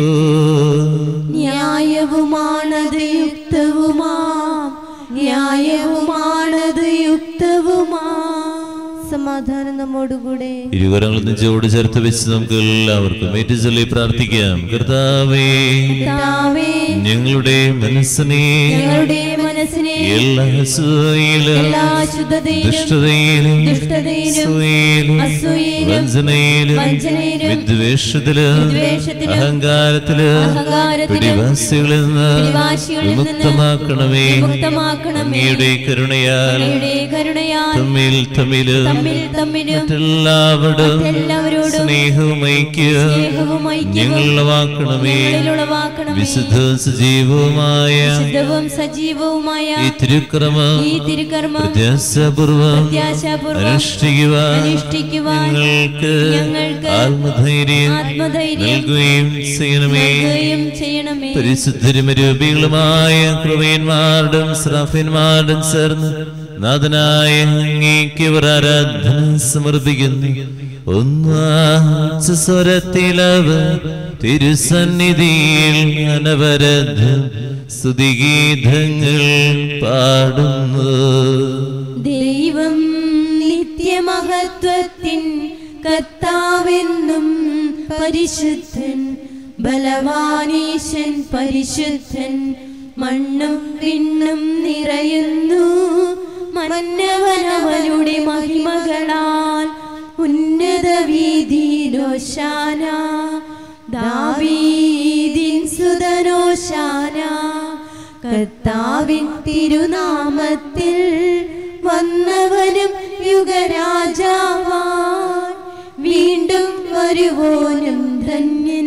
ന്യായവുമാണത് യുക്തവുമാം ന്യായവുമാണത് യുക്തവുമാ സമാധാനം നമ്മോടുകൂടെ ഇരുവരങ്ങളും നെഞ്ചോട് ചേർത്ത് വെച്ച് നമുക്ക് എല്ലാവർക്കും ഏറ്റുചൊല്ലി പ്രാർത്ഥിക്കാം കർത്താവേ കർത്താവേ, ഞങ്ങളുടെ മനസ്സിനെ ഞങ്ങളുടെ മനസ്സിനെ എല്ലാ അസൂയയിലും എല്ലാ ശുദ്ധതയിലും ദുഷ്ടതയിലും ദുഷ്ടതയിലും അസൂയയിലും അസൂയയിലും വഞ്ചനയിലും വഞ്ചനയിലും വിദ്വേഷത്തിലും വിദ്വേഷത്തിലും അഹങ്കാരത്തിലും അഹങ്കാരത്തിലും പിടിവാസികളിൽ നിന്ന് പിടിവാശികളിൽ നിന്ന് വിമുക്തമാക്കണമേ വിമുക്തമാക്കണമേ. അങ്ങയുടെ കരുണയാൽ അങ്ങയുടെ കരുണയാൽ തമ്മിൽ തമ്മിലും തമ്മിൽ തമ്മിലും മറ്റെല്ലാവരോടും മറ്റെല്ലാവരോടും സ്നേഹവും ഐക്യവും സ്നേഹവും ഐക്യവും ഞങ്ങളുളവാക്കണമേ ഞങ്ങളിലുളവാക്കണമേ. വിശുദ്ധ സജീവവുമായ ശുദ്ധവും സജീവവുമായ ഈ തിരുക്രമം ഈ തിരുക്കർമ്മം പ്രത്യാശപൂർവം പ്രത്യാശാപൂർവം അനുഷ്ഠിക്കുവാൻ അനുഷ്ഠിക്കുവാൻ ഞങ്ങൾക്ക് ഞങ്ങൾക്ക് ആത്മധൈര്യം ആത്മധൈര്യം നൽകുകയും ചെയ്യണമേ നൽകുകയും ചെയ്യണമേ പരിശുദ്ധരുമരൂപികളുമായ കൃപയന്മാരുടെയും സ്രാഫന്മാരുടെയും ചേർന്ന് നാഥനായ അങ്ങേക്ക് ഇവർ ആരാധന സമർപ്പിക്കുന്നു ഒന്നാച്ച സ്വരത്തിലവർ തിരുസന്നിധിയിൽ അനവരതം സ്തുതിഗീതങ്ങൾ പാടുന്നു ദൈവം നിത്യമഹത്വത്തിൻ കർത്താവെന്നും പരിശുദ്ധൻ ബലവാനീശൻ പരിശുദ്ധൻ മണ്ണും വിണ്ണും നിറയുന്നു മന്നവനവനുടെ മഹിമകളാൽ ഉന്നത വീതിയിലോശാന ദാവീദിൻ സുതനോശാന കർത്താവിൻ തിരുനാമത്തിൽ വന്നവനും യുഗരാജാവാൻ വീണ്ടും വരുവോനും ധന്യൻ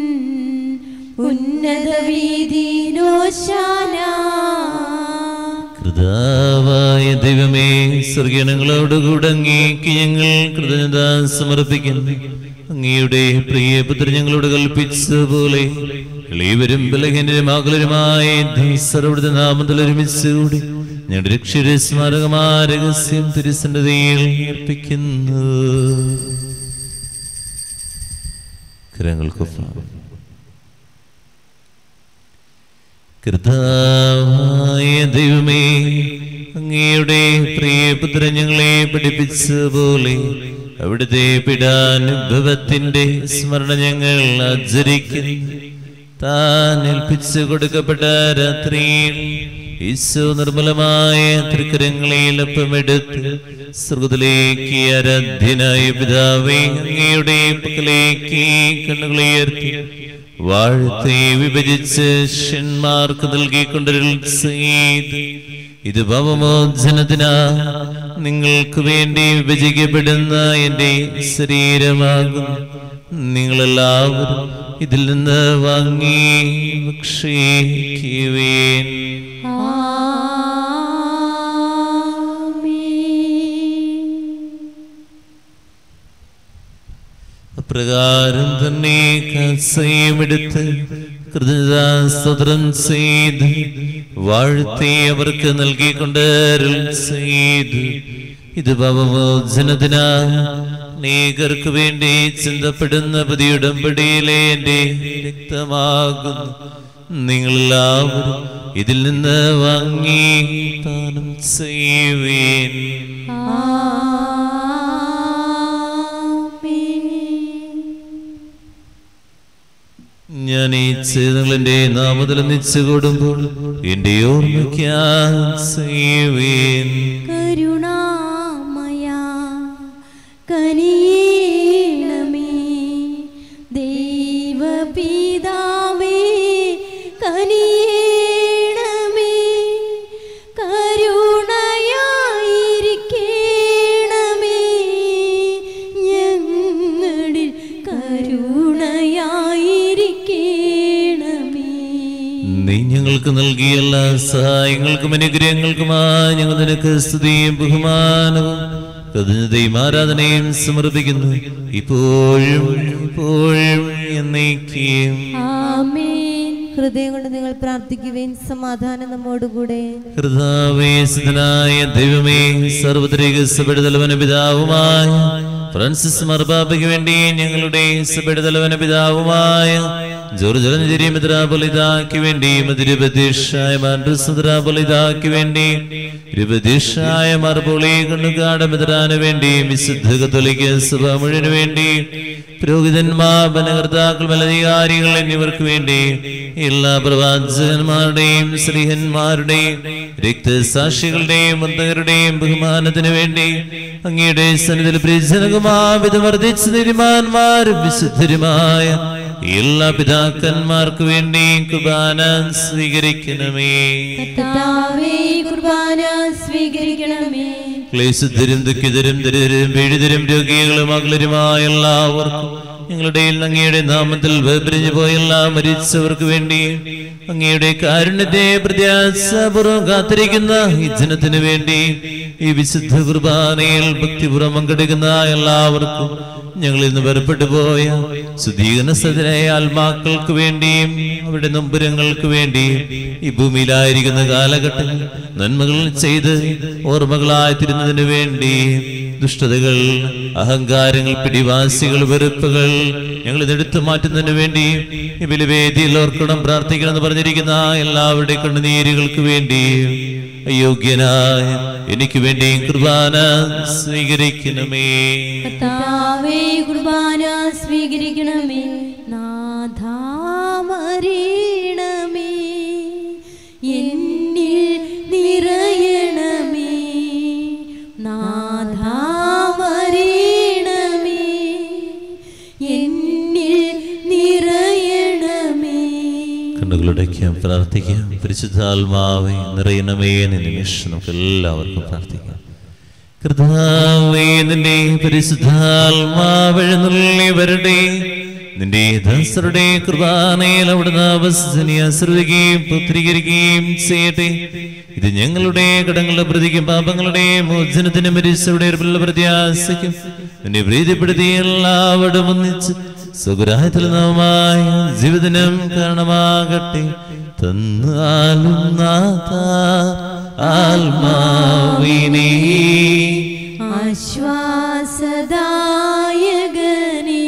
ഉന്നത വീതിയിലോശാന കൃതാവായ ദൈവമേ സ്വർഗീയങ്ങളോടുകൂടെ അങ്ങേക്ക് ഞങ്ങൾ കൃതജ്ഞത സമർപ്പിക്കുന്നു അങ്ങയുടെ പ്രിയപുത്ര ഞങ്ങളോട് കൽപ്പിച്ച പോലെ എളിയവരും ബലഹീനരും ആകുലരുമായ സർവ്വത നാമത്തിൽ ഒരുമിച്ച് കൂടി ഞങ്ങളുടെ രക്ഷയുടെ സ്മാരകമായ രഹസ്യം തിരുസന്നതയിൽ അർപ്പിക്കുന്നു കരങ്ങൾക്കൊപ്പം കർത്താവായ ദൈവമേ അങ്ങയുടെ പ്രിയപുത്രൻ ഞങ്ങളെ പഠിപ്പിച്ച പോലെ അവിടുത്തെ പിടാനുഭവത്തിന്റെ സ്മരണ ഞങ്ങൾ ആചരിക്കുന്നു താൻ ഏൽപ്പിച്ചു കൊടുക്കപ്പെട്ട രാത്രിയിൽ ഈശോ നിർമ്മലമായ തൃക്കരങ്ങളിൽ ഒപ്പമെടുത്ത് സ്രുതിലേക്ക് ആരാധ്യനായ പിതാവേ അങ്ങയുടെ പക്കലേക്ക് കണ്ണുകളുയർത്തി വാഴ്ത്തി വിഭജിച്ച് ശിഷ്യന്മാർക്ക് നൽകിക്കൊണ്ടൊരു ചെയ്ത് ഇത് ഭവമോചനത്തിനാ നിങ്ങൾക്ക് വേണ്ടി വിഭജിക്കപ്പെടുന്ന എൻ്റെ ശരീരമാകുന്നു നിങ്ങളെല്ലാവരും ഇതിൽ നിന്ന് വാങ്ങി ഭക്ഷിക്കുവേൻ അപ്രകാരം തന്നെ കസയുമെടുത്ത് കൃതജ്ഞതാസ്തോത്രം ചെയ്ത് വാഴ്ത്തി അവർക്ക് നൽകിക്കൊണ്ട് അരുൾ ചെയ്തു ഇത് ഭവമോചനത്തിനാ അനേകർക്ക് വേണ്ടി ചിന്തപ്പെടുന്ന പുതിയ ഉടമ്പടിയിലെ എൻ്റെ രക്തമാകുന്നു നിങ്ങളെല്ലാവരും ഇതിൽ നിന്ന് വാങ്ങി ദാനം ചെയ്യുവേൻ ഞാൻ ഈ ചെയ്തങ്ങളുടെ നാമത്തിൽ നിച്ചു കൂടുമ്പോൾ എന്റെ ഓർമ്മയ്ക്കാൻ ചെയ്യുവേൻ കരുണാമയ കനിയണമേ ദൈവമേ കരുണയായിരിക്കണമേ നീ ഞങ്ങൾക്ക് നൽകിയ എല്ലാ സഹായങ്ങൾക്കും അനുഗ്രഹങ്ങൾക്കുമായി ഞങ്ങൾ നിനക്ക് സ്തുതിയും ബഹുമാനവും കൃതജ്ഞതയും ആരാധനയും സമർപ്പിക്കുന്നു ഇപ്പോഴും ഇപ്പോഴും എന്നേക്കും ആമേൻ ഹൃദയം കൊണ്ട് നിങ്ങൾ പ്രാർത്ഥിക്കുവേൻ സമാധാനം നമ്മോടുകൂടെ ഹൃദാവേശനായ ദൈവമേ സർവത്രിക സഭയുടെ തലവന പിതാവുമായ ഫ്രാൻസിസ് മർബാബയ്ക്ക് വേണ്ടി ഞങ്ങളുടെ സഭയുടെ തലവന പിതാവുമായ ജോർജ് ജലഞ്ചേരി മിത്രാപൊലിതാക്ക് വേണ്ടി മധുരപതീഷായ മാൻഡ്രസുദ്രാപൊലിതാക്ക് വേണ്ടി ഇരുപതീഷായ മർബോളി കണ്ണുകാട് മിത്രാന് വേണ്ടി വിശുദ്ധ കത്തോലിക്ക സഭ മുഴുവന് വേണ്ടി പുരോഹിതന്മാർ ഭരണകർത്താക്കൾ മേലധികാരികൾ എന്നിവർക്ക് വേണ്ടി എല്ലാ പ്രവാചകന്മാരുടെയും സ്ത്രീഹന്മാരുടെയും രക്തസാക്ഷികളുടെയും മർദ്ദകരുടെയും ബഹുമാനത്തിന് വേണ്ടി അങ്ങയുടെ സന്നിധിയിൽ പ്രിജനകുമാവിധ വർദ്ധിച്ച നീതിമാന്മാരും വിശുദ്ധരുമായ എല്ലാ പിതാക്കന്മാർക്ക് വേണ്ടി കുർബാന സ്വീകരിക്കണമേ കർത്താവേ കുർബാന സ്വീകരിക്കണമേ ക്ലേശത്തിരും ദുഃഖിതരും ദരിദ്രരും പീഡിതരും രോഗികളും അകലരുമായ എല്ലാവർക്കും ഞങ്ങളുടെ അങ്ങയുടെ നാമത്തിൽ വേർപിരിഞ്ഞു പോയ എല്ലാ മരിച്ചവർക്ക് വേണ്ടി അങ്ങയുടെ കാരുണ്യത്തെ പ്രത്യാശപൂർവ്വം കാത്തിരിക്കുന്ന ഈ ജനത്തിനു വേണ്ടി ഈ വിശുദ്ധ കുർബാനയിൽ ഭക്തിപൂർവ്വം പങ്കെടുക്കുന്ന എല്ലാവർക്കും ഞങ്ങളിൽ നിന്ന് വേർപെട്ടു പോയ ശുദ്ധീകരണ സദനായ ആത്മാക്കൾക്ക് വേണ്ടിയും അവരുടെ നൊമ്പുരങ്ങൾക്ക് വേണ്ടിയും ഈ ഭൂമിയിലായിരിക്കുന്ന കാലഘട്ടങ്ങൾ നന്മകൾ ചെയ്ത് ഓർമ്മകളായി തീരുന്നതിന് വേണ്ടി ദുഷ്ടതകൾ അഹങ്കാരങ്ങൾ പിടിവാസികൾ വെറുപ്പുകൾ ഞങ്ങൾ ഇതെടുത്തു മാറ്റുന്നതിന് വേണ്ടി ഈ ബലിവേദിയിൽ ഓർക്കണം പ്രാർത്ഥിക്കണം എന്ന് പറഞ്ഞിരിക്കുന്ന എല്ലാവരുടെ കണ്ണുനീരുകൾക്ക് വേണ്ടി അയോഗ്യനായ എനിക്ക് വേണ്ടി കുർബാന സ്വീകരിക്കണമേ കർത്താവേ കുർബാന സ്വീകരിക്കണമേ നാഥാമരീണമേ എന്നിൽ നിറയണമേ നാഥാമരീണമേ എന്നിൽ നിറയണമേ കണ്ണുകളടയ്ക്കാം പ്രാർത്ഥിക്കാം പരിശുദ്ധാത്മാവെ നിറയണമേ എന്ന നിമിഷം നമുക്ക് എല്ലാവർക്കും പ്രാർത്ഥിക്കാം കർത്താവേ നിന്റെ പരിശുദ്ധാത്മാവെഴുന്നള്ളി വരട്ടെ നിന്റെ ദാസരുടെ കൃപാനയിൽ അവിടുന്ന് അവസ്ഥനെ ആശ്രയിക്കുകയും പുത്രീകരിക്കുകയും ചെയ്യട്ടെ ഇത് ഞങ്ങളുടെ കടങ്ങളുടെ പ്രതിക്കും പാപങ്ങളുടെ മോചനത്തിന് മരിച്ചവരുടെ ഒരു പ്രത്യാശയ്ക്കും നിന്നെ പ്രീതിപ്പെടുത്തി എല്ലാവരും ഒന്നിച്ച് സുഖരായത്തിൽ നവമായ ജീവിതനം കാരണമാകട്ടെ തന്നാലും നാഥ ആത്മാവിനേ ആശ്വാസദായകനേ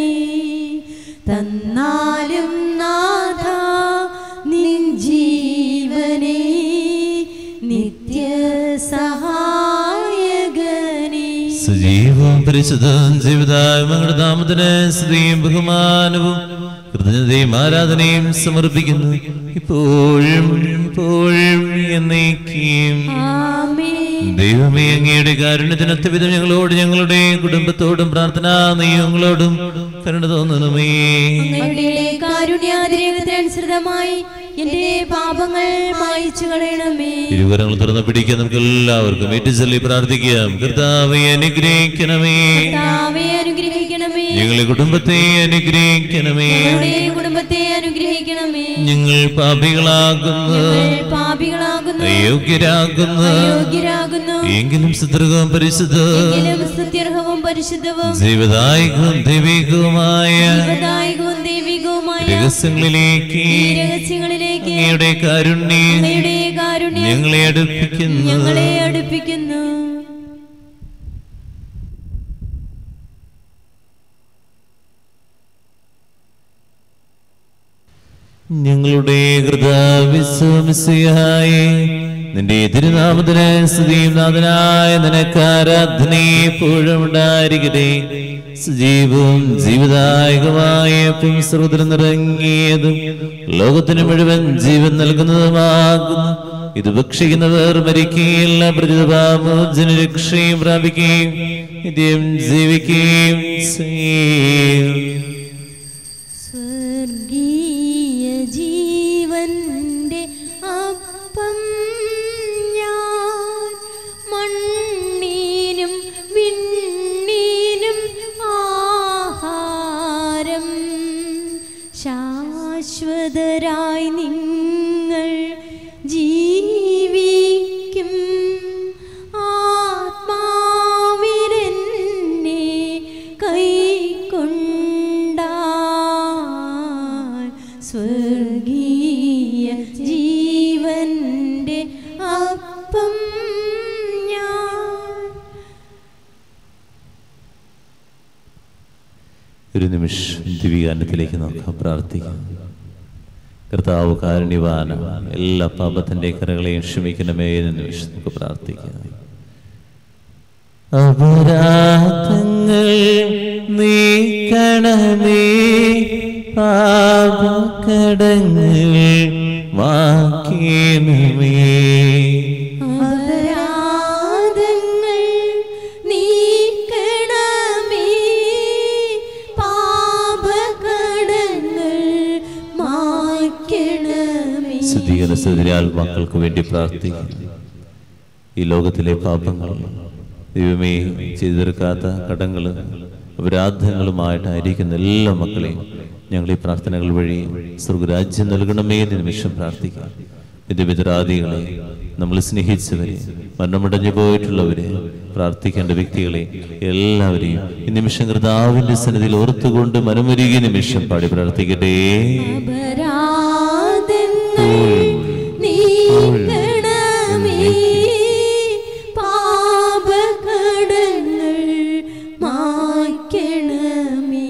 തന്നാലും നാഥ നിൻ ജീവനേ നിത്യ സഹായകനേ സജീവവും പരിശുദ്ധവും ജീവിതായും അങ്ങയുടെ നാമത്തിന് സ്തുതിയും ബഹുമാനവും കൃതജ്ഞതയും ആരാധനയും സമർപ്പിക്കുന്നു ഇപ്പോഴും ഇപ്പോഴും എന്നേക്കും ആമേൻ ദൈവമേ അങ്ങയുടെ കാരുണ്യത്തിന് അത്യവിധം ഞങ്ങളോട് ഞങ്ങളുടെ കുടുംബത്തോടും പ്രാർത്ഥനാ നിയമങ്ങളോടും കരുണ തോന്നണമേ അങ്ങയുടെ കാരുണ്യാതിരേകത്തിനനുസൃതമായി എന്റെ പാപങ്ങൾ മായിച്ചു കളയണമേ ഇരുവരങ്ങൾ തുറന്ന് പിടിക്കാൻ നമുക്ക് എല്ലാവർക്കും ഏറ്റുചൊല്ലി പ്രാർത്ഥിക്കാം കർത്താവെ അനുഗ്രഹിക്കണമേ കർത്താവേ അനുഗ്രഹിക്കണമേ ഞങ്ങളെ കുടുംബത്തെ അനുഗ്രഹിക്കണമേ ഞങ്ങളുടെ കുടുംബത്തെ അനുഗ്രഹിക്കണമേ ഞങ്ങൾ പാപികളാകുന്നു ഞങ്ങൾ പാപികളാകുന്നു അയോഗ്യരാകുന്നു അയോഗ്യരാകുന്നു എങ്കിലും സുദൃഢവും പരിശുദ്ധ എങ്കിലും സ്തുത്യർഹവും പരിശുദ്ധവും ജീവദായകവും ദൈവികവുമായ ജീവദായകവും ദൈവികവുമായ രഹസ്യങ്ങളിലേക്ക് ഈ രഹസ്യങ്ങളിലേക്ക് അങ്ങയുടെ കാരുണ്യം അങ്ങയുടെ കാരുണ്യം ഞങ്ങളെ അടുപ്പിക്കുന്നു ഞങ്ങളെ അടുപ്പിക്കുന്നു ഞങ്ങളുടെ ഹൃദയവിശ്വസിയായി നിന്റെ തിരുനാമത്തിന് സ്തുതിയും നാഥനായ നിനക്ക് ആരാധനയെ എപ്പോഴും ഉണ്ടായിരിക്കട്ടെ സജീവവും ജീവദായകമായ പുംസ്രോതരം നിറങ്ങിയതും ലോകത്തിന് മുഴുവൻ ജീവൻ നൽകുന്നതുമാകുന്നു ഇത് ഭക്ഷിക്കുന്നവർ മരിക്കുകയില്ല പ്രതിഭാമോചന രക്ഷയും പ്രാപിക്കുകയും നിത്യം ജീവിക്കുകയും ചെയ്യും സ്വർഗീയ ജീവന്റെ അപ്പം ഞാൻ മണ്ണീനും വിണ്ണീനും ആഹാരം ശാശ്വതരായി നിങ്ങൾ ജീവിക്കും ആത്മാവിലെന്നെ കൈക്കൊണ്ടാൽ സ്വർഗീയ ജീവന്റെ അപ്പം ഞാൻ ഒരു നിമിഷം ദിവികാനത്തിലേക്ക് നോക്കാം പ്രാർത്ഥിക്കാം കർത്താവ് കാരുണ്യവാന എല്ലാ പാപത്തിന്റെ കരകളെയും ക്ഷമിക്കണമേ എന്ന് നിമിഷം നമുക്ക് പ്രാർത്ഥിക്കാം അപരാധങ്ങൾ നീക്കണമേ പാപക്കടങ്ങൾ മാക്കണമേ അപരാധങ്ങൾ നീക്കണമേ പാപകടങ്ങൾ മായ്ക്കണമേ ശുദ്ധീകരണ സ്ഥിതിയാൽ മക്കൾക്ക് വേണ്ടി പ്രാർത്ഥിക്കുന്നു ഈ ലോകത്തിലെ പാപങ്ങൾ ദൈവമേ ചെയ്തു തീർക്കാത്ത കടങ്ങൾ അപരാധങ്ങളുമായിട്ടായിരിക്കുന്ന എല്ലാ മക്കളെയും ഞങ്ങൾ ഈ പ്രാർത്ഥനകൾ വഴി സ്വർഗരാജ്യം നൽകണമേ എന്ന് നിമിഷം പ്രാർത്ഥിക്കാം എന്റെ പിതരാദികളെ നമ്മൾ സ്നേഹിച്ചവരെ മരണമടഞ്ഞു പോയിട്ടുള്ളവരെ പ്രാർത്ഥിക്കേണ്ട വ്യക്തികളെ എല്ലാവരെയും ഈ നിമിഷം കർത്താവിന്റെ സന്നിധിയിൽ ഓർത്തുകൊണ്ട് മനമൊരുകിയ നിമിഷം പാടി പ്രാർത്ഥിക്കട്ടെ അപരാധങ്ങൾ നീക്കണമേ പാപകടങ്ങൾ മായ്ക്കണമേ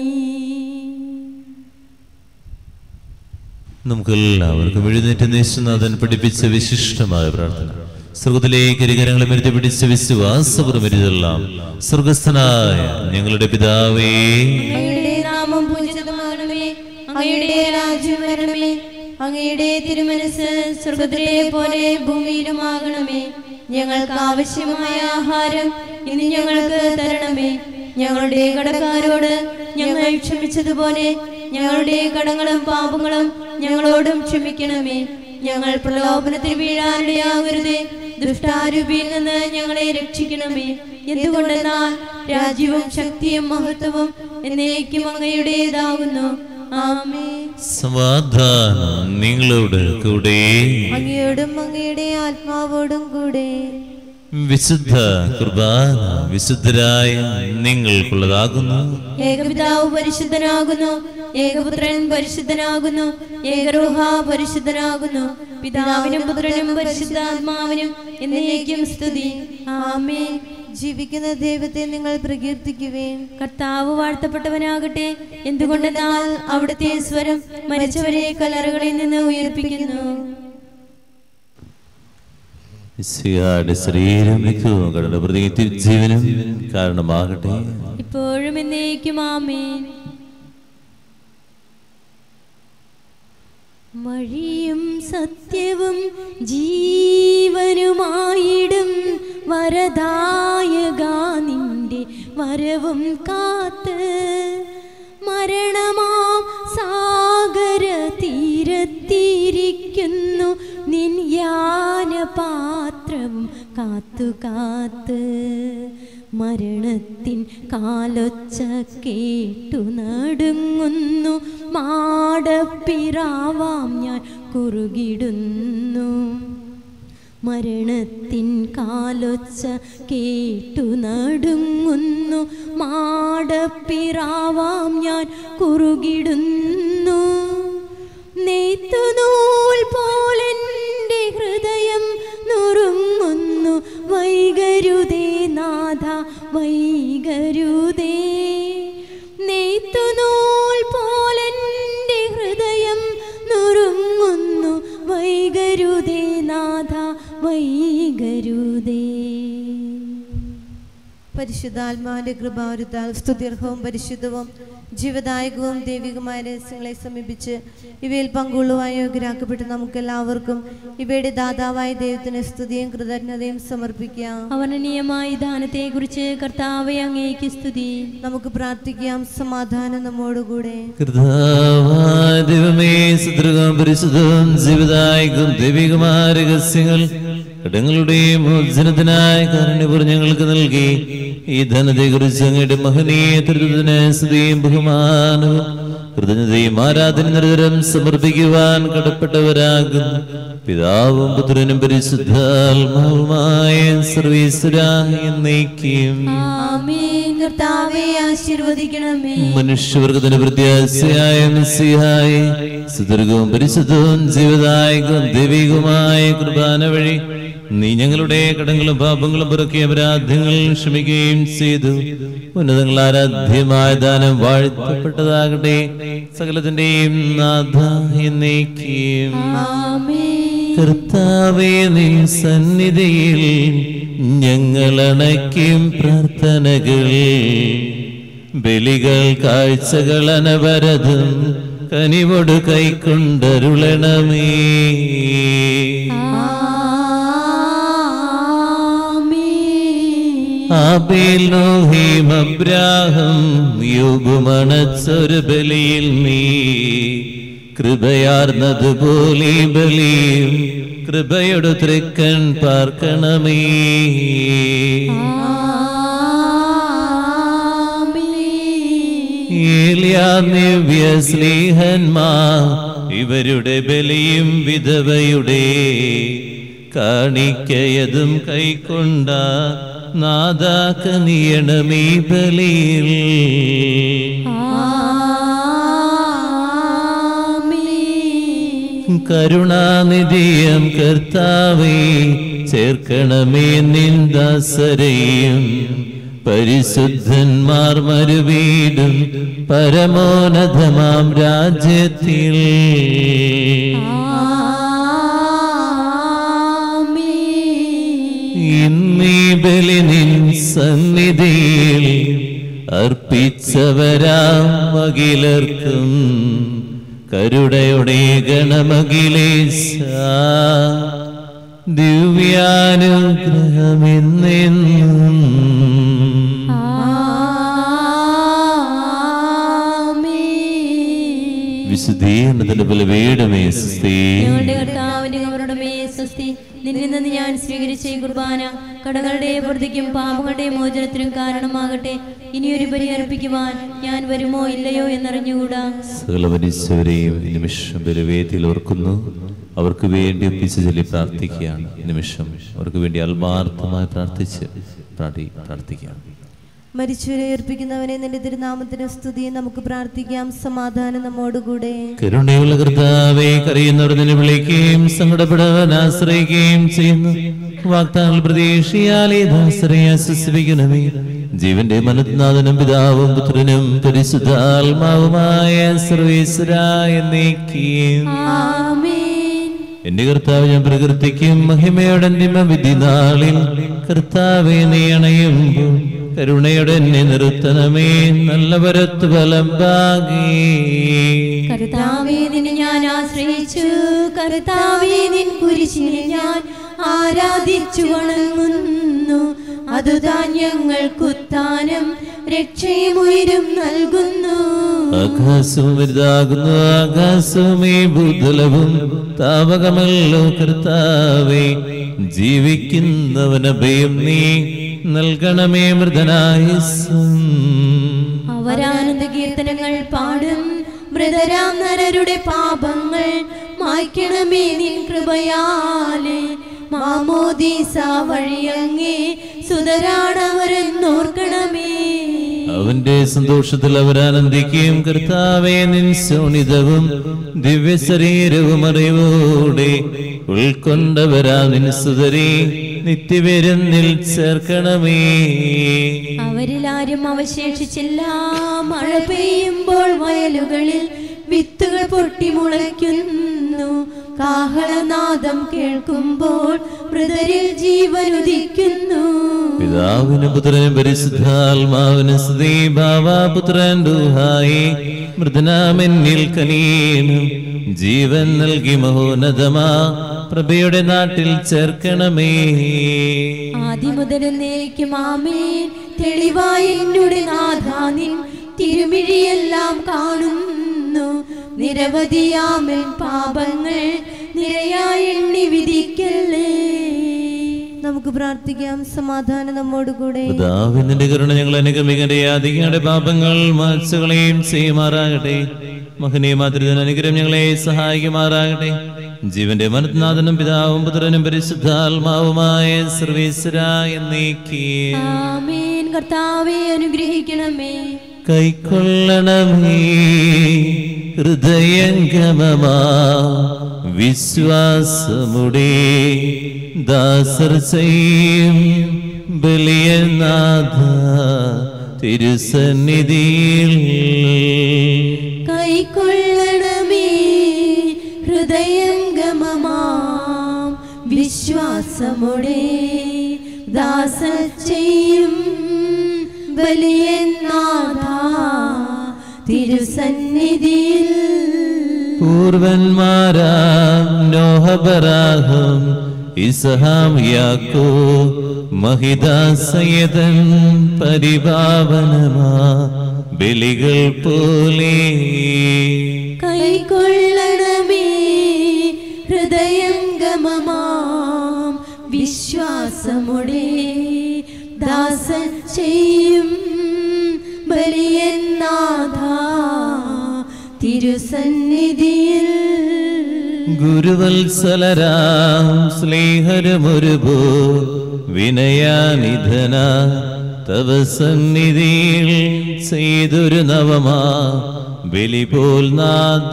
നമുക്ക് എല്ലാവർക്കും എഴുന്നേറ്റ് നേശനാഥൻ പഠിപ്പിച്ച വിശിഷ്ടമായ പ്രാർത്ഥന സ്വർഗത്തിലേക്ക് ഇരുകരങ്ങളെ മരുത്തി പിടിച്ച വിശ്വാസപുറമെരുതെല്ലാം സ്വർഗസ്ഥനായ ഞങ്ങളുടെ പിതാവേ അങ്ങയുടെ നാമം പൂജിതമാകണമേ അങ്ങയുടെ രാജ്യം വരണമേ അങ്ങയുടെ തിരുമനസ് സ്വർഗത്തിലെ പോലെ ഭൂമിയിലുമാകണമേ ഞങ്ങൾക്ക് ആവശ്യമായ ആഹാരം ഇന്ന് ഞങ്ങൾക്ക് തരണമേ ഞങ്ങളുടെ കടക്കാരോട് ഞങ്ങൾ ക്ഷമിച്ചതുപോലെ ഞങ്ങളുടെ കടങ്ങളും പാപങ്ങളും ഞങ്ങളോടും ക്ഷമിക്കണമേ ഞങ്ങൾ പ്രലോഭനത്തിൽ വീഴാനിടയാകരുതേ ദുഷ്ടാരൂപിയിൽ നിന്ന് ഞങ്ങളെ രക്ഷിക്കണമേ എന്തുകൊണ്ടെന്നാൽ രാജ്യവും ശക്തിയും മഹത്വവും എന്നേക്കും അങ്ങയുടേതാകുന്നു ആമേ സമാധാനം നിങ്ങളോട് കൂടെ അങ്ങയോടും അങ്ങയുടെ ആത്മാവോടും കൂടെ വിശുദ്ധ കുർബാന വിശുദ്ധരായ നിങ്ങൾക്കുള്ളതാകുന്നു ഏകപിതാവ് പരിശുദ്ധനാകുന്നു ഏകപുത്രൻ പരിശുദ്ധനാകുന്നു ഏകരൂഹ പരിശുദ്ധനാകുന്നു പിതാവിനും പുത്രനും പരിശുദ്ധാത്മാവിനും എന്നേക്കും സ്തുതി ആമേ ജീവിക്കുന്ന ദൈവത്തെ നിങ്ങൾ പ്രകീർത്തിക്കുകയും കർത്താവ് വാഴ്ത്തപ്പെട്ടവനാകട്ടെ എന്തുകൊണ്ടെന്നാൽ അവിടുത്തെ സ്വരം മരിച്ചവരെ കലറുകളിൽ നിന്ന് ഉയർപ്പിക്കുന്നു മിശിഹായുടെ ശരീരം രക്തവും കടന്ന പ്രതി ജീവനും കാരണമാകട്ടെ ഇപ്പോഴും എന്നേക്കും ആമേൻ വഴിയും സത്യവും ജീവനുമായിടും വരദായക നിന്റെ വരവും കാത്ത് മരണമാം സാഗര തീരത്തിരിക്കുന്നു നിൻ യാനപാത്രവും കാത്തു കാത്ത് മരണത്തിൻ കാലൊച്ച കേട്ടു നടുങ്ങുന്നു മാടപ്പിറാവാം ഞാൻ കുറുകിടുന്നു മരണത്തിൻ കാലൊച്ച കേട്ടു നടുങ്ങുന്നു മാടപ്പിറാവാം ഞാൻ കുറുകിടുന്നു നെയ്ത്തുനൂൽ പോലെൻ്റെ ഹൃദയം നുറുങ്ങുന്നു വൈകരുതേ നാഥ വൈകരുതേ നെയ്ത്തുനൂൽ പോലെൻ്റെ ഹൃദയം നുറുങ്ങുന്നു വൈകരുതേ നാഥ വൈകരുതേ പരിശുദ്ധാത്മാവിന്റെ കൃപാവരുത്താൽ സ്തുത്യർഹവും പരിശുദ്ധവും ജീവദായകവും ദൈവികമായ രഹസ്യങ്ങളെ സമീപിച്ച് ഇവയിൽ പങ്കുകൊള്ളുവാൻ യോഗ്യരാക്കപ്പെട്ട് നമുക്കെല്ലാവർക്കും ഇവയുടെ ദാതാവായ ദൈവത്തിന് സ്തുതിയും കൃതജ്ഞതയും സമർപ്പിക്കാം അവനനീയമായ ദാനത്തെ കുറിച്ച് കർത്താവെ അങ്ങേക്ക് സ്തുതി നമുക്ക് പ്രാർത്ഥിക്കാം സമാധാനം നമ്മോടുകൂടെ കർത്താവായ ദൈവമേ സുദൃഢവും പരിശുദ്ധവും ജീവിതായകം ദൈവികമായ രഹസ്യങ്ങൾ കടങ്ങളുടെ മോചനത്തിനായ കാരുണ്യപൂർ ഞങ്ങൾക്ക് നൽകി ഈ ധനത്തെക്കുറിച്ച് അങ്ങയുടെ മഹനീയ തൃതത്തിന് സ്തുതിയും ബഹുമാനവും കൃതജ്ഞതയും ആരാധന നിരന്തരം സമർപ്പിക്കുവാൻ കടപ്പെട്ടവരാകുന്നു പിതാവും പുത്രനും പരിശുദ്ധാത്മാവുമായ സർവീശ്വര എന്നേക്കും ആമേൻ കർത്താവെ ആശീർവദിക്കണമേ മനുഷ്യവർഗത്തിന് പ്രത്യാശയായ മിസ്സിഹായി സുദീർഘവും പരിശുദ്ധവും ജീവദായകവും ദൈവികവുമായ കുർബാന വഴി നീ ഞങ്ങളുടെ കടങ്ങളും പാപങ്ങളും പുറക്കിയ അപരാധങ്ങൾ ക്ഷമിക്കുകയും ചെയ്തു ഉന്നതങ്ങൾ ആരാധ്യമായ ദാനം വാഴ്ത്തപ്പെട്ടതാകട്ടെ സകലത്തിന്റെയും നാഥ എന്നേക്കും ആമേൻ കർത്താവേ നിൻ സന്നിധിയിൽ ഞങ്ങളണയ്ക്കും പ്രാർത്ഥനകൾ ബലികൾ കാഴ്ചകൾ അനവരതും കനിവോട് കൈക്കൊണ്ടരുളണമേ ആമേൻ ആബേൽ നോഹീം അബ്രാഹം യുഗമണച്ചൊരു ബലിയിൽ നീ കൃപയാർന്നതുപോലെ ഈ ബലിയും കൃപയുടെ തൃക്കൺ പാർക്കണമേ ഏലിയാ ദിവ്യ സ്നേഹന്മാർ ഇവരുടെ ബലിയും വിധവയുടെ കാണിക്കയതും കൈക്കൊണ്ട നാദാക്കനിയണമീ ബലിയിൽ കരുണാനിധിയം കർത്താവേ ചേർക്കണമേ നിന്ദാസരെയും പരിശുദ്ധന്മാർ മരുവീടും പരമോന്നതമാം രാജ്യത്തിൽ ഇന്നീ ബലി നിൻ സന്നിധിയിൽ അർപ്പിച്ചവരാം അഖിലർക്കും കരുടയുടെ ഗണമഖിലേശ ദിവ്യാനുഗ്രഹമെന്നെന്നും വിശുദ്ധീകരണത്തിന്റെ ബലവേടമേ സ്ത്രീ ഞങ്ങളുടെ കർത്താവിന്റെ അവരുടെ സ്വസ്തി നിന്നിൽ നിന്ന് ഞാൻ സ്വീകരിച്ച ഈ കുർബാന കടകളുടെ പ്രതിക്കും പാപങ്ങളുടെ മോചനത്തിനും കാരണമാകട്ടെ ഇനിയൊരു ബലി അർപ്പിക്കുവാൻ ഞാൻ വരുമോ ഇല്ലയോ എന്നറിഞ്ഞുകൂടാ സകല മരിച്ചവരെയും ഈ നിമിഷം ബലവേദിയിൽ ഓർക്കുന്നു അവർക്ക് വേണ്ടി ഒപ്പിച്ച് ചൊല്ലി പ്രാർത്ഥിക്കുകയാണ് ഈ നിമിഷം അവർക്ക് വേണ്ടി ആത്മാർത്ഥമായി പ്രാർത്ഥിച്ച് പ്രാർത്ഥി പ്രാർത്ഥിക്കുകയാണ് മരിച്ചവരെ ഏർപ്പിക്കുന്നവനെ നിന്റെ തിരുനാമത്തിന് സ്തുതി നമുക്ക് പ്രാർത്ഥിക്കാം സമാധാനം നമ്മോടുകൂടെ കരുണയുള്ള കർത്താവെ കരയുന്നവർ നിന്നെ വിളിക്കുകയും സങ്കടപ്പെടാൻ ആശ്രയിക്കുകയും ചെയ്യുന്നു വാഗ്ദാനങ്ങൾ പ്രതീക്ഷയാലേ ദാസരെ ആശ്വസിപ്പിക്കണമേ ജീവന്റെ മനനാഥനും പിതാവും പുത്രനും പരിശുദ്ധാത്മാവുമായ സർവേശ്വര എന്നേക്കും ആമേൻ എന്റെ കർത്താവ് ഞാൻ പ്രകൃതിക്കും മഹിമയുടെ അന്തിമ വിധി നാളിൽ കർത്താവെ നീ അണയുമ്പോൾ കരുണയുടെ എന്നെ നിർത്തണമേ നല്ല വരത്ത് ഫലം പാകേ കർത്താവേ നിന്നെ ഞാൻ ആശ്രയിച്ചു കർത്താവേ നിൻ കുരിശിനെ ഞാൻ ആരാധിച്ചു വണങ്ങുന്നു അതുതാൻ ഞങ്ങൾക്കുത്താനം രക്ഷയും ഉയരും നൽകുന്നു ആകാശവും വലുതാകുന്നു ആകാശവും ഈ ഭൂതലവും താപകമല്ലോ കർത്താവേ ജീവിക്കുന്നവനഭയം നീ നൽകണമേ മൃതനായുസ്സും അവരാനന്ദ കീർത്തനങ്ങൾ പാടും മൃതരാം നരരുടെ പാപങ്ങൾ മായ്ക്കണമേ നിൻ കൃപയാലെ മാമോദീസ വഴിയങ്ങേ സുതരാണവരെന്നോർക്കണമേ അവന്റെ സന്തോഷത്തിൽ അവരാനന്ദിക്കുകയും കർത്താവേ നിൻ ശോണിതവും ദിവ്യ ശരീരവും അറിവോടെ ഉൾക്കൊണ്ടവരാ നിൻ സുതരി നിത്യവരുന്നിൽ ചേർക്കണമേ അവരിലാരും അവശേഷിച്ചില്ല മഴ പെയ്യുമ്പോൾ വയലുകളിൽ വിത്തുകൾ പൊട്ടിമുളയ്ക്കുന്നു കാഹളനാദം കേൾക്കുമ്പോൾ മൃതരിൽ ജീവൻ ഉദിക്കുന്നു പിതാവിനും പുത്രനും പരിശുദ്ധാത്മാവിനും സ്തുതി ഭാവാപുത്രൻ ദുഹായി മൃദനാമെന്നിൽ കനീനും ജീവൻ നൽകി മഹോന്നതമാ പ്രഭയുടെ നാട്ടിൽ ചേർക്കണമേ ആദിമുതൽ എന്നേക്കും ആമേൻ തെളിവായി എന്നുടെ നാഥാനിൻ തിരുമിഴിയെല്ലാം കാണുന്നു നിരവധിയാമൻ പാപങ്ങൾ നിരയായി എണ്ണി വിധിക്കല്ലേ നമുക്ക് നമുക്ക് പ്രാർത്ഥിക്കാം സമാധാനം നമ്മോടുകൂടെ പിതാവിന്റെ കരുണ ഞങ്ങൾ അനുഗമിക്കട്ടെ അധികങ്ങളുടെ പാപങ്ങൾ മാച്ചുകളെയും ചെയ്യുമാറാകട്ടെ മകനെ മാതൃതൻ അനുഗ്രഹം ഞങ്ങളെ സഹായിക്കുമാറാകട്ടെ ജീവന്റെ മനനാഥനും പിതാവും പുത്രനും പരിശുദ്ധാത്മാവുമായ സർവീശ്വര എന്നേക്ക് ആമേൻ കർത്താവെ അനുഗ്രഹിക്കണമേ കൈക്കൊള്ളണമേ ഹൃദയംഗമമാ വിശ്വാസമുടെ ദാസർ ചെയ്യും ബലിയനാഥ തിരുസന്നിധിയിൽ കൈക്കൊള്ളണമേ ഹൃദയംഗമമാം വിശ്വാസമുടെ ദാസ ചെയ്യും ബലിയനാഥ തിരുസന്നിധിയിൽ പൂർവന്മാരാം നോഹബറാഹം ഇസഹാം യാക്കോ മഹിദാസയതൻ പരിപാവനമാ ബലികൾ പോലെ കൈക്കൊള്ളണമേ ഹൃദയംഗമമാം വിശ്വാസമുടെ ദാസൻ ചെയ്യും ബലിയനാഥ തിരുസന്നിധിയിൽ ഗുരുവത്സലരാം സ്നേഹരമൊരുപോ വിനയാനിധന തവ സന്നിധിയിൽ ചെയ്തൊരു നവമാ ബലി പോൽ നാഥ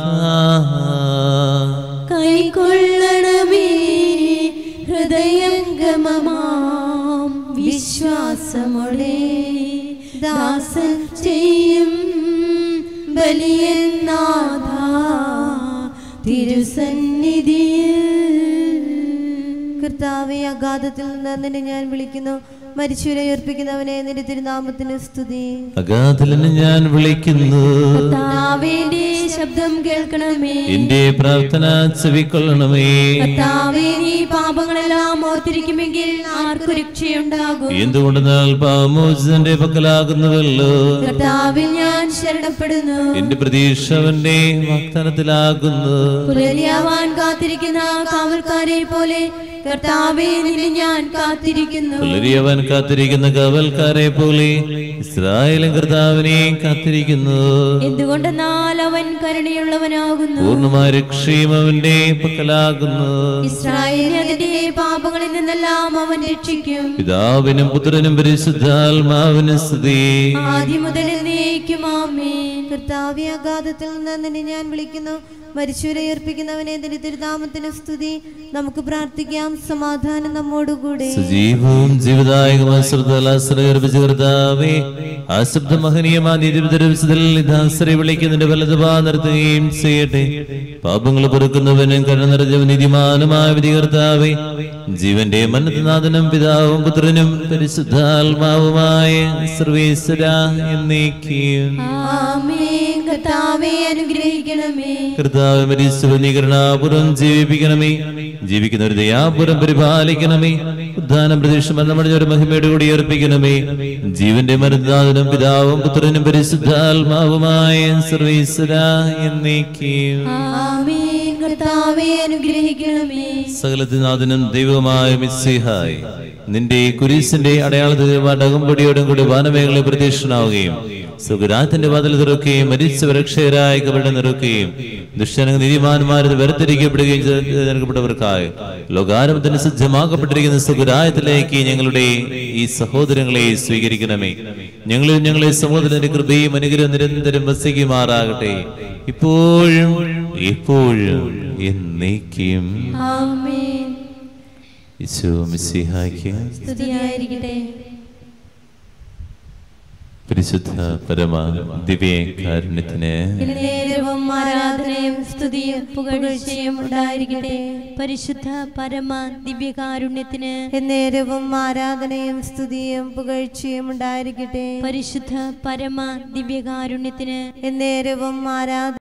കൈക്കൊള്ളണമേ ഹൃദയംഗമമാം വിശ്വാസമുടെ ദാസൻ ചെയ്യും ബലിയനാഥ തിരുസന്നിധിയിൽ കർത്താവെ അഗാധത്തിൽ നിന്ന് നിന്നെ ഞാൻ വിളിക്കുന്നു മരിച്ചുവരെ ഉയർപ്പിക്കുന്നവനെ നിന്റെ തിരുനാമത്തിന് സ്തുതി അഗാധലിന് ഞാൻ വിളിക്കുന്നു കർത്താവേന്റെ ശബ്ദം കേൾക്കണമേ എന്റെ പ്രാർത്ഥന ചെവിക്കൊള്ളണമേ കർത്താവേ നീ പാപങ്ങളെല്ലാം ഓർത്തിരിക്കുമെങ്കിൽ ആർക്കു രക്ഷയുണ്ടാകും എന്തുകൊണ്ടെന്നാൽ പാമോചന്റെ പക്കലാകുന്നുവല്ലോ കർത്താവിൽ ഞാൻ ശരണപ്പെടുന്നു എന്റെ പ്രതീക്ഷ അവന്റെ വാഗ്ദാനത്തിലാകുന്നു പുലരിയാവാൻ കാത്തിരിക്കുന്ന കാവൽക്കാരെ പോലെ കർത്താവെ നിന്നെ ഞാൻ കാത്തിരിക്കുന്നു പുലരിയവൻ കാത്തിരിക്കുന്ന കാവൽക്കാരെ പോലെ ഇസ്രായേലും കർത്താവിനെ കാത്തിരിക്കുന്നു എന്തുകൊണ്ടെന്നാൽ അവൻ കരുണയുള്ളവനാകുന്നു പൂർണ്ണമായ രക്ഷയും അവന്റെ പക്കലാകുന്നു ഇസ്രായേലിനെ അതിന്റെ പാപങ്ങളിൽ നിന്നെല്ലാം അവൻ രക്ഷിക്കും പിതാവിനും പുത്രനും പരിശുദ്ധാത്മാവിനും സ്തുതി ആദ്യം മുതൽ എന്നേക്കും ആമേൻ കർത്താവെ അഗാധത്തിൽ നിന്ന് നിന്നെ ഞാൻ വിളിക്കുന്നു മരിച്ചുവരെ ഉയർപ്പിക്കുന്നവനെ നിന്റെ തിരുനാമത്തിന് സ്തുതി നമുക്ക് പ്രാർത്ഥിക്കാം സമാധാനം നമ്മോടുകൂടെ സജീവവും ജീവദായകമാശ്രദ്ധ കർത്താവേ ആശബ്ദ മഹനീയമാതിരി വിളിക്കുന്നതിന്റെ വലതുപാ നിർത്തുകയും ചെയ്യട്ടെ പാപങ്ങൾ പൊറുക്കുന്നവനും കരുണ നിറഞ്ഞവൻ നീതിമാനുമായ വിധികർത്താവേ ജീവന്റെ മന്നതനാഥനും പിതാവും പുത്രനും പരിശുദ്ധാത്മാവുമായ സർവേശ്വര എന്നേക്കും ആമേൻ കർത്താവെ അനുഗ്രഹിക്കണമേ കർത്താവ് മരിച്ചുപുരം ജീവിപ്പിക്കണമേ ജീവിക്കുന്നവർ ദയാപുരം പരിപാലിക്കണമേ ഉദ്ധാനം പ്രതീക്ഷ മരണമടഞ്ഞൊരു മഹിമയുടെ കൂടി ഏർപ്പിക്കണമേ ജീവന്റെ മരുന്നാഥനും പിതാവും പുത്രനും പരിശുദ്ധാത്മാവുമായ സർവീശ്വര എന്നേക്കും ആമേൻ കർത്താവെ അനുഗ്രഹിക്കണമേ സകലത്തിനാഥനും ദൈവമായ മിസ്സിഹായി നിന്റെ കുരിശിന്റെ അടയാളത്തിൽ അടകുംപടിയോടും കൂടി വാനമേഖല പ്രത്യക്ഷനാവുകയും സുഗരാത്തിന്റെ വാതിൽ തുറക്കുകയും മരിച്ച രക്ഷകരായ കബടെ നിറക്കുകയും ദുഷ്ടനങ്ങൾ നീതിമാന്മാരത് വേർതിരിക്കപ്പെടുകയും തിരഞ്ഞെടുക്കപ്പെട്ടവർക്കായി ലോകാരംഭത്തിന് സജ്ജമാക്കപ്പെട്ടിരിക്കുന്ന സുഗരായത്തിലേക്ക് ഞങ്ങളുടെ ഈ സഹോദരങ്ങളെ സ്വീകരിക്കണമേ ഞങ്ങളിൽ ഞങ്ങളെ സമൂഹത്തിന്റെ കൃപയും അനുഗ്രഹം നിരന്തരം വസിക്കുമാറാകട്ടെ ഇപ്പോഴും എപ്പോഴും എന്നേക്കും ആമേൻ ഈശോ മിശിഹായ്ക്ക് സ്തുതിയായിരിക്കട്ടെ പരിശുദ്ധ പരമ ദിവ്യകാരുണ്യത്തിന് നേരവും ആരാധനയും സ്തുതിയും പുകഴ്ചയും ഉണ്ടായിരിക്കട്ടെ പരിശുദ്ധ പരമ ദിവ്യകാരുണ്യത്തിന് എന്നേരവും ആരാധനയും സ്തുതിയും പുകഴ്ചയും ഉണ്ടായിരിക്കട്ടെ പരിശുദ്ധ പരമ ദിവ്യകാരുണ്യത്തിന് എന്നേരവും ആരാധന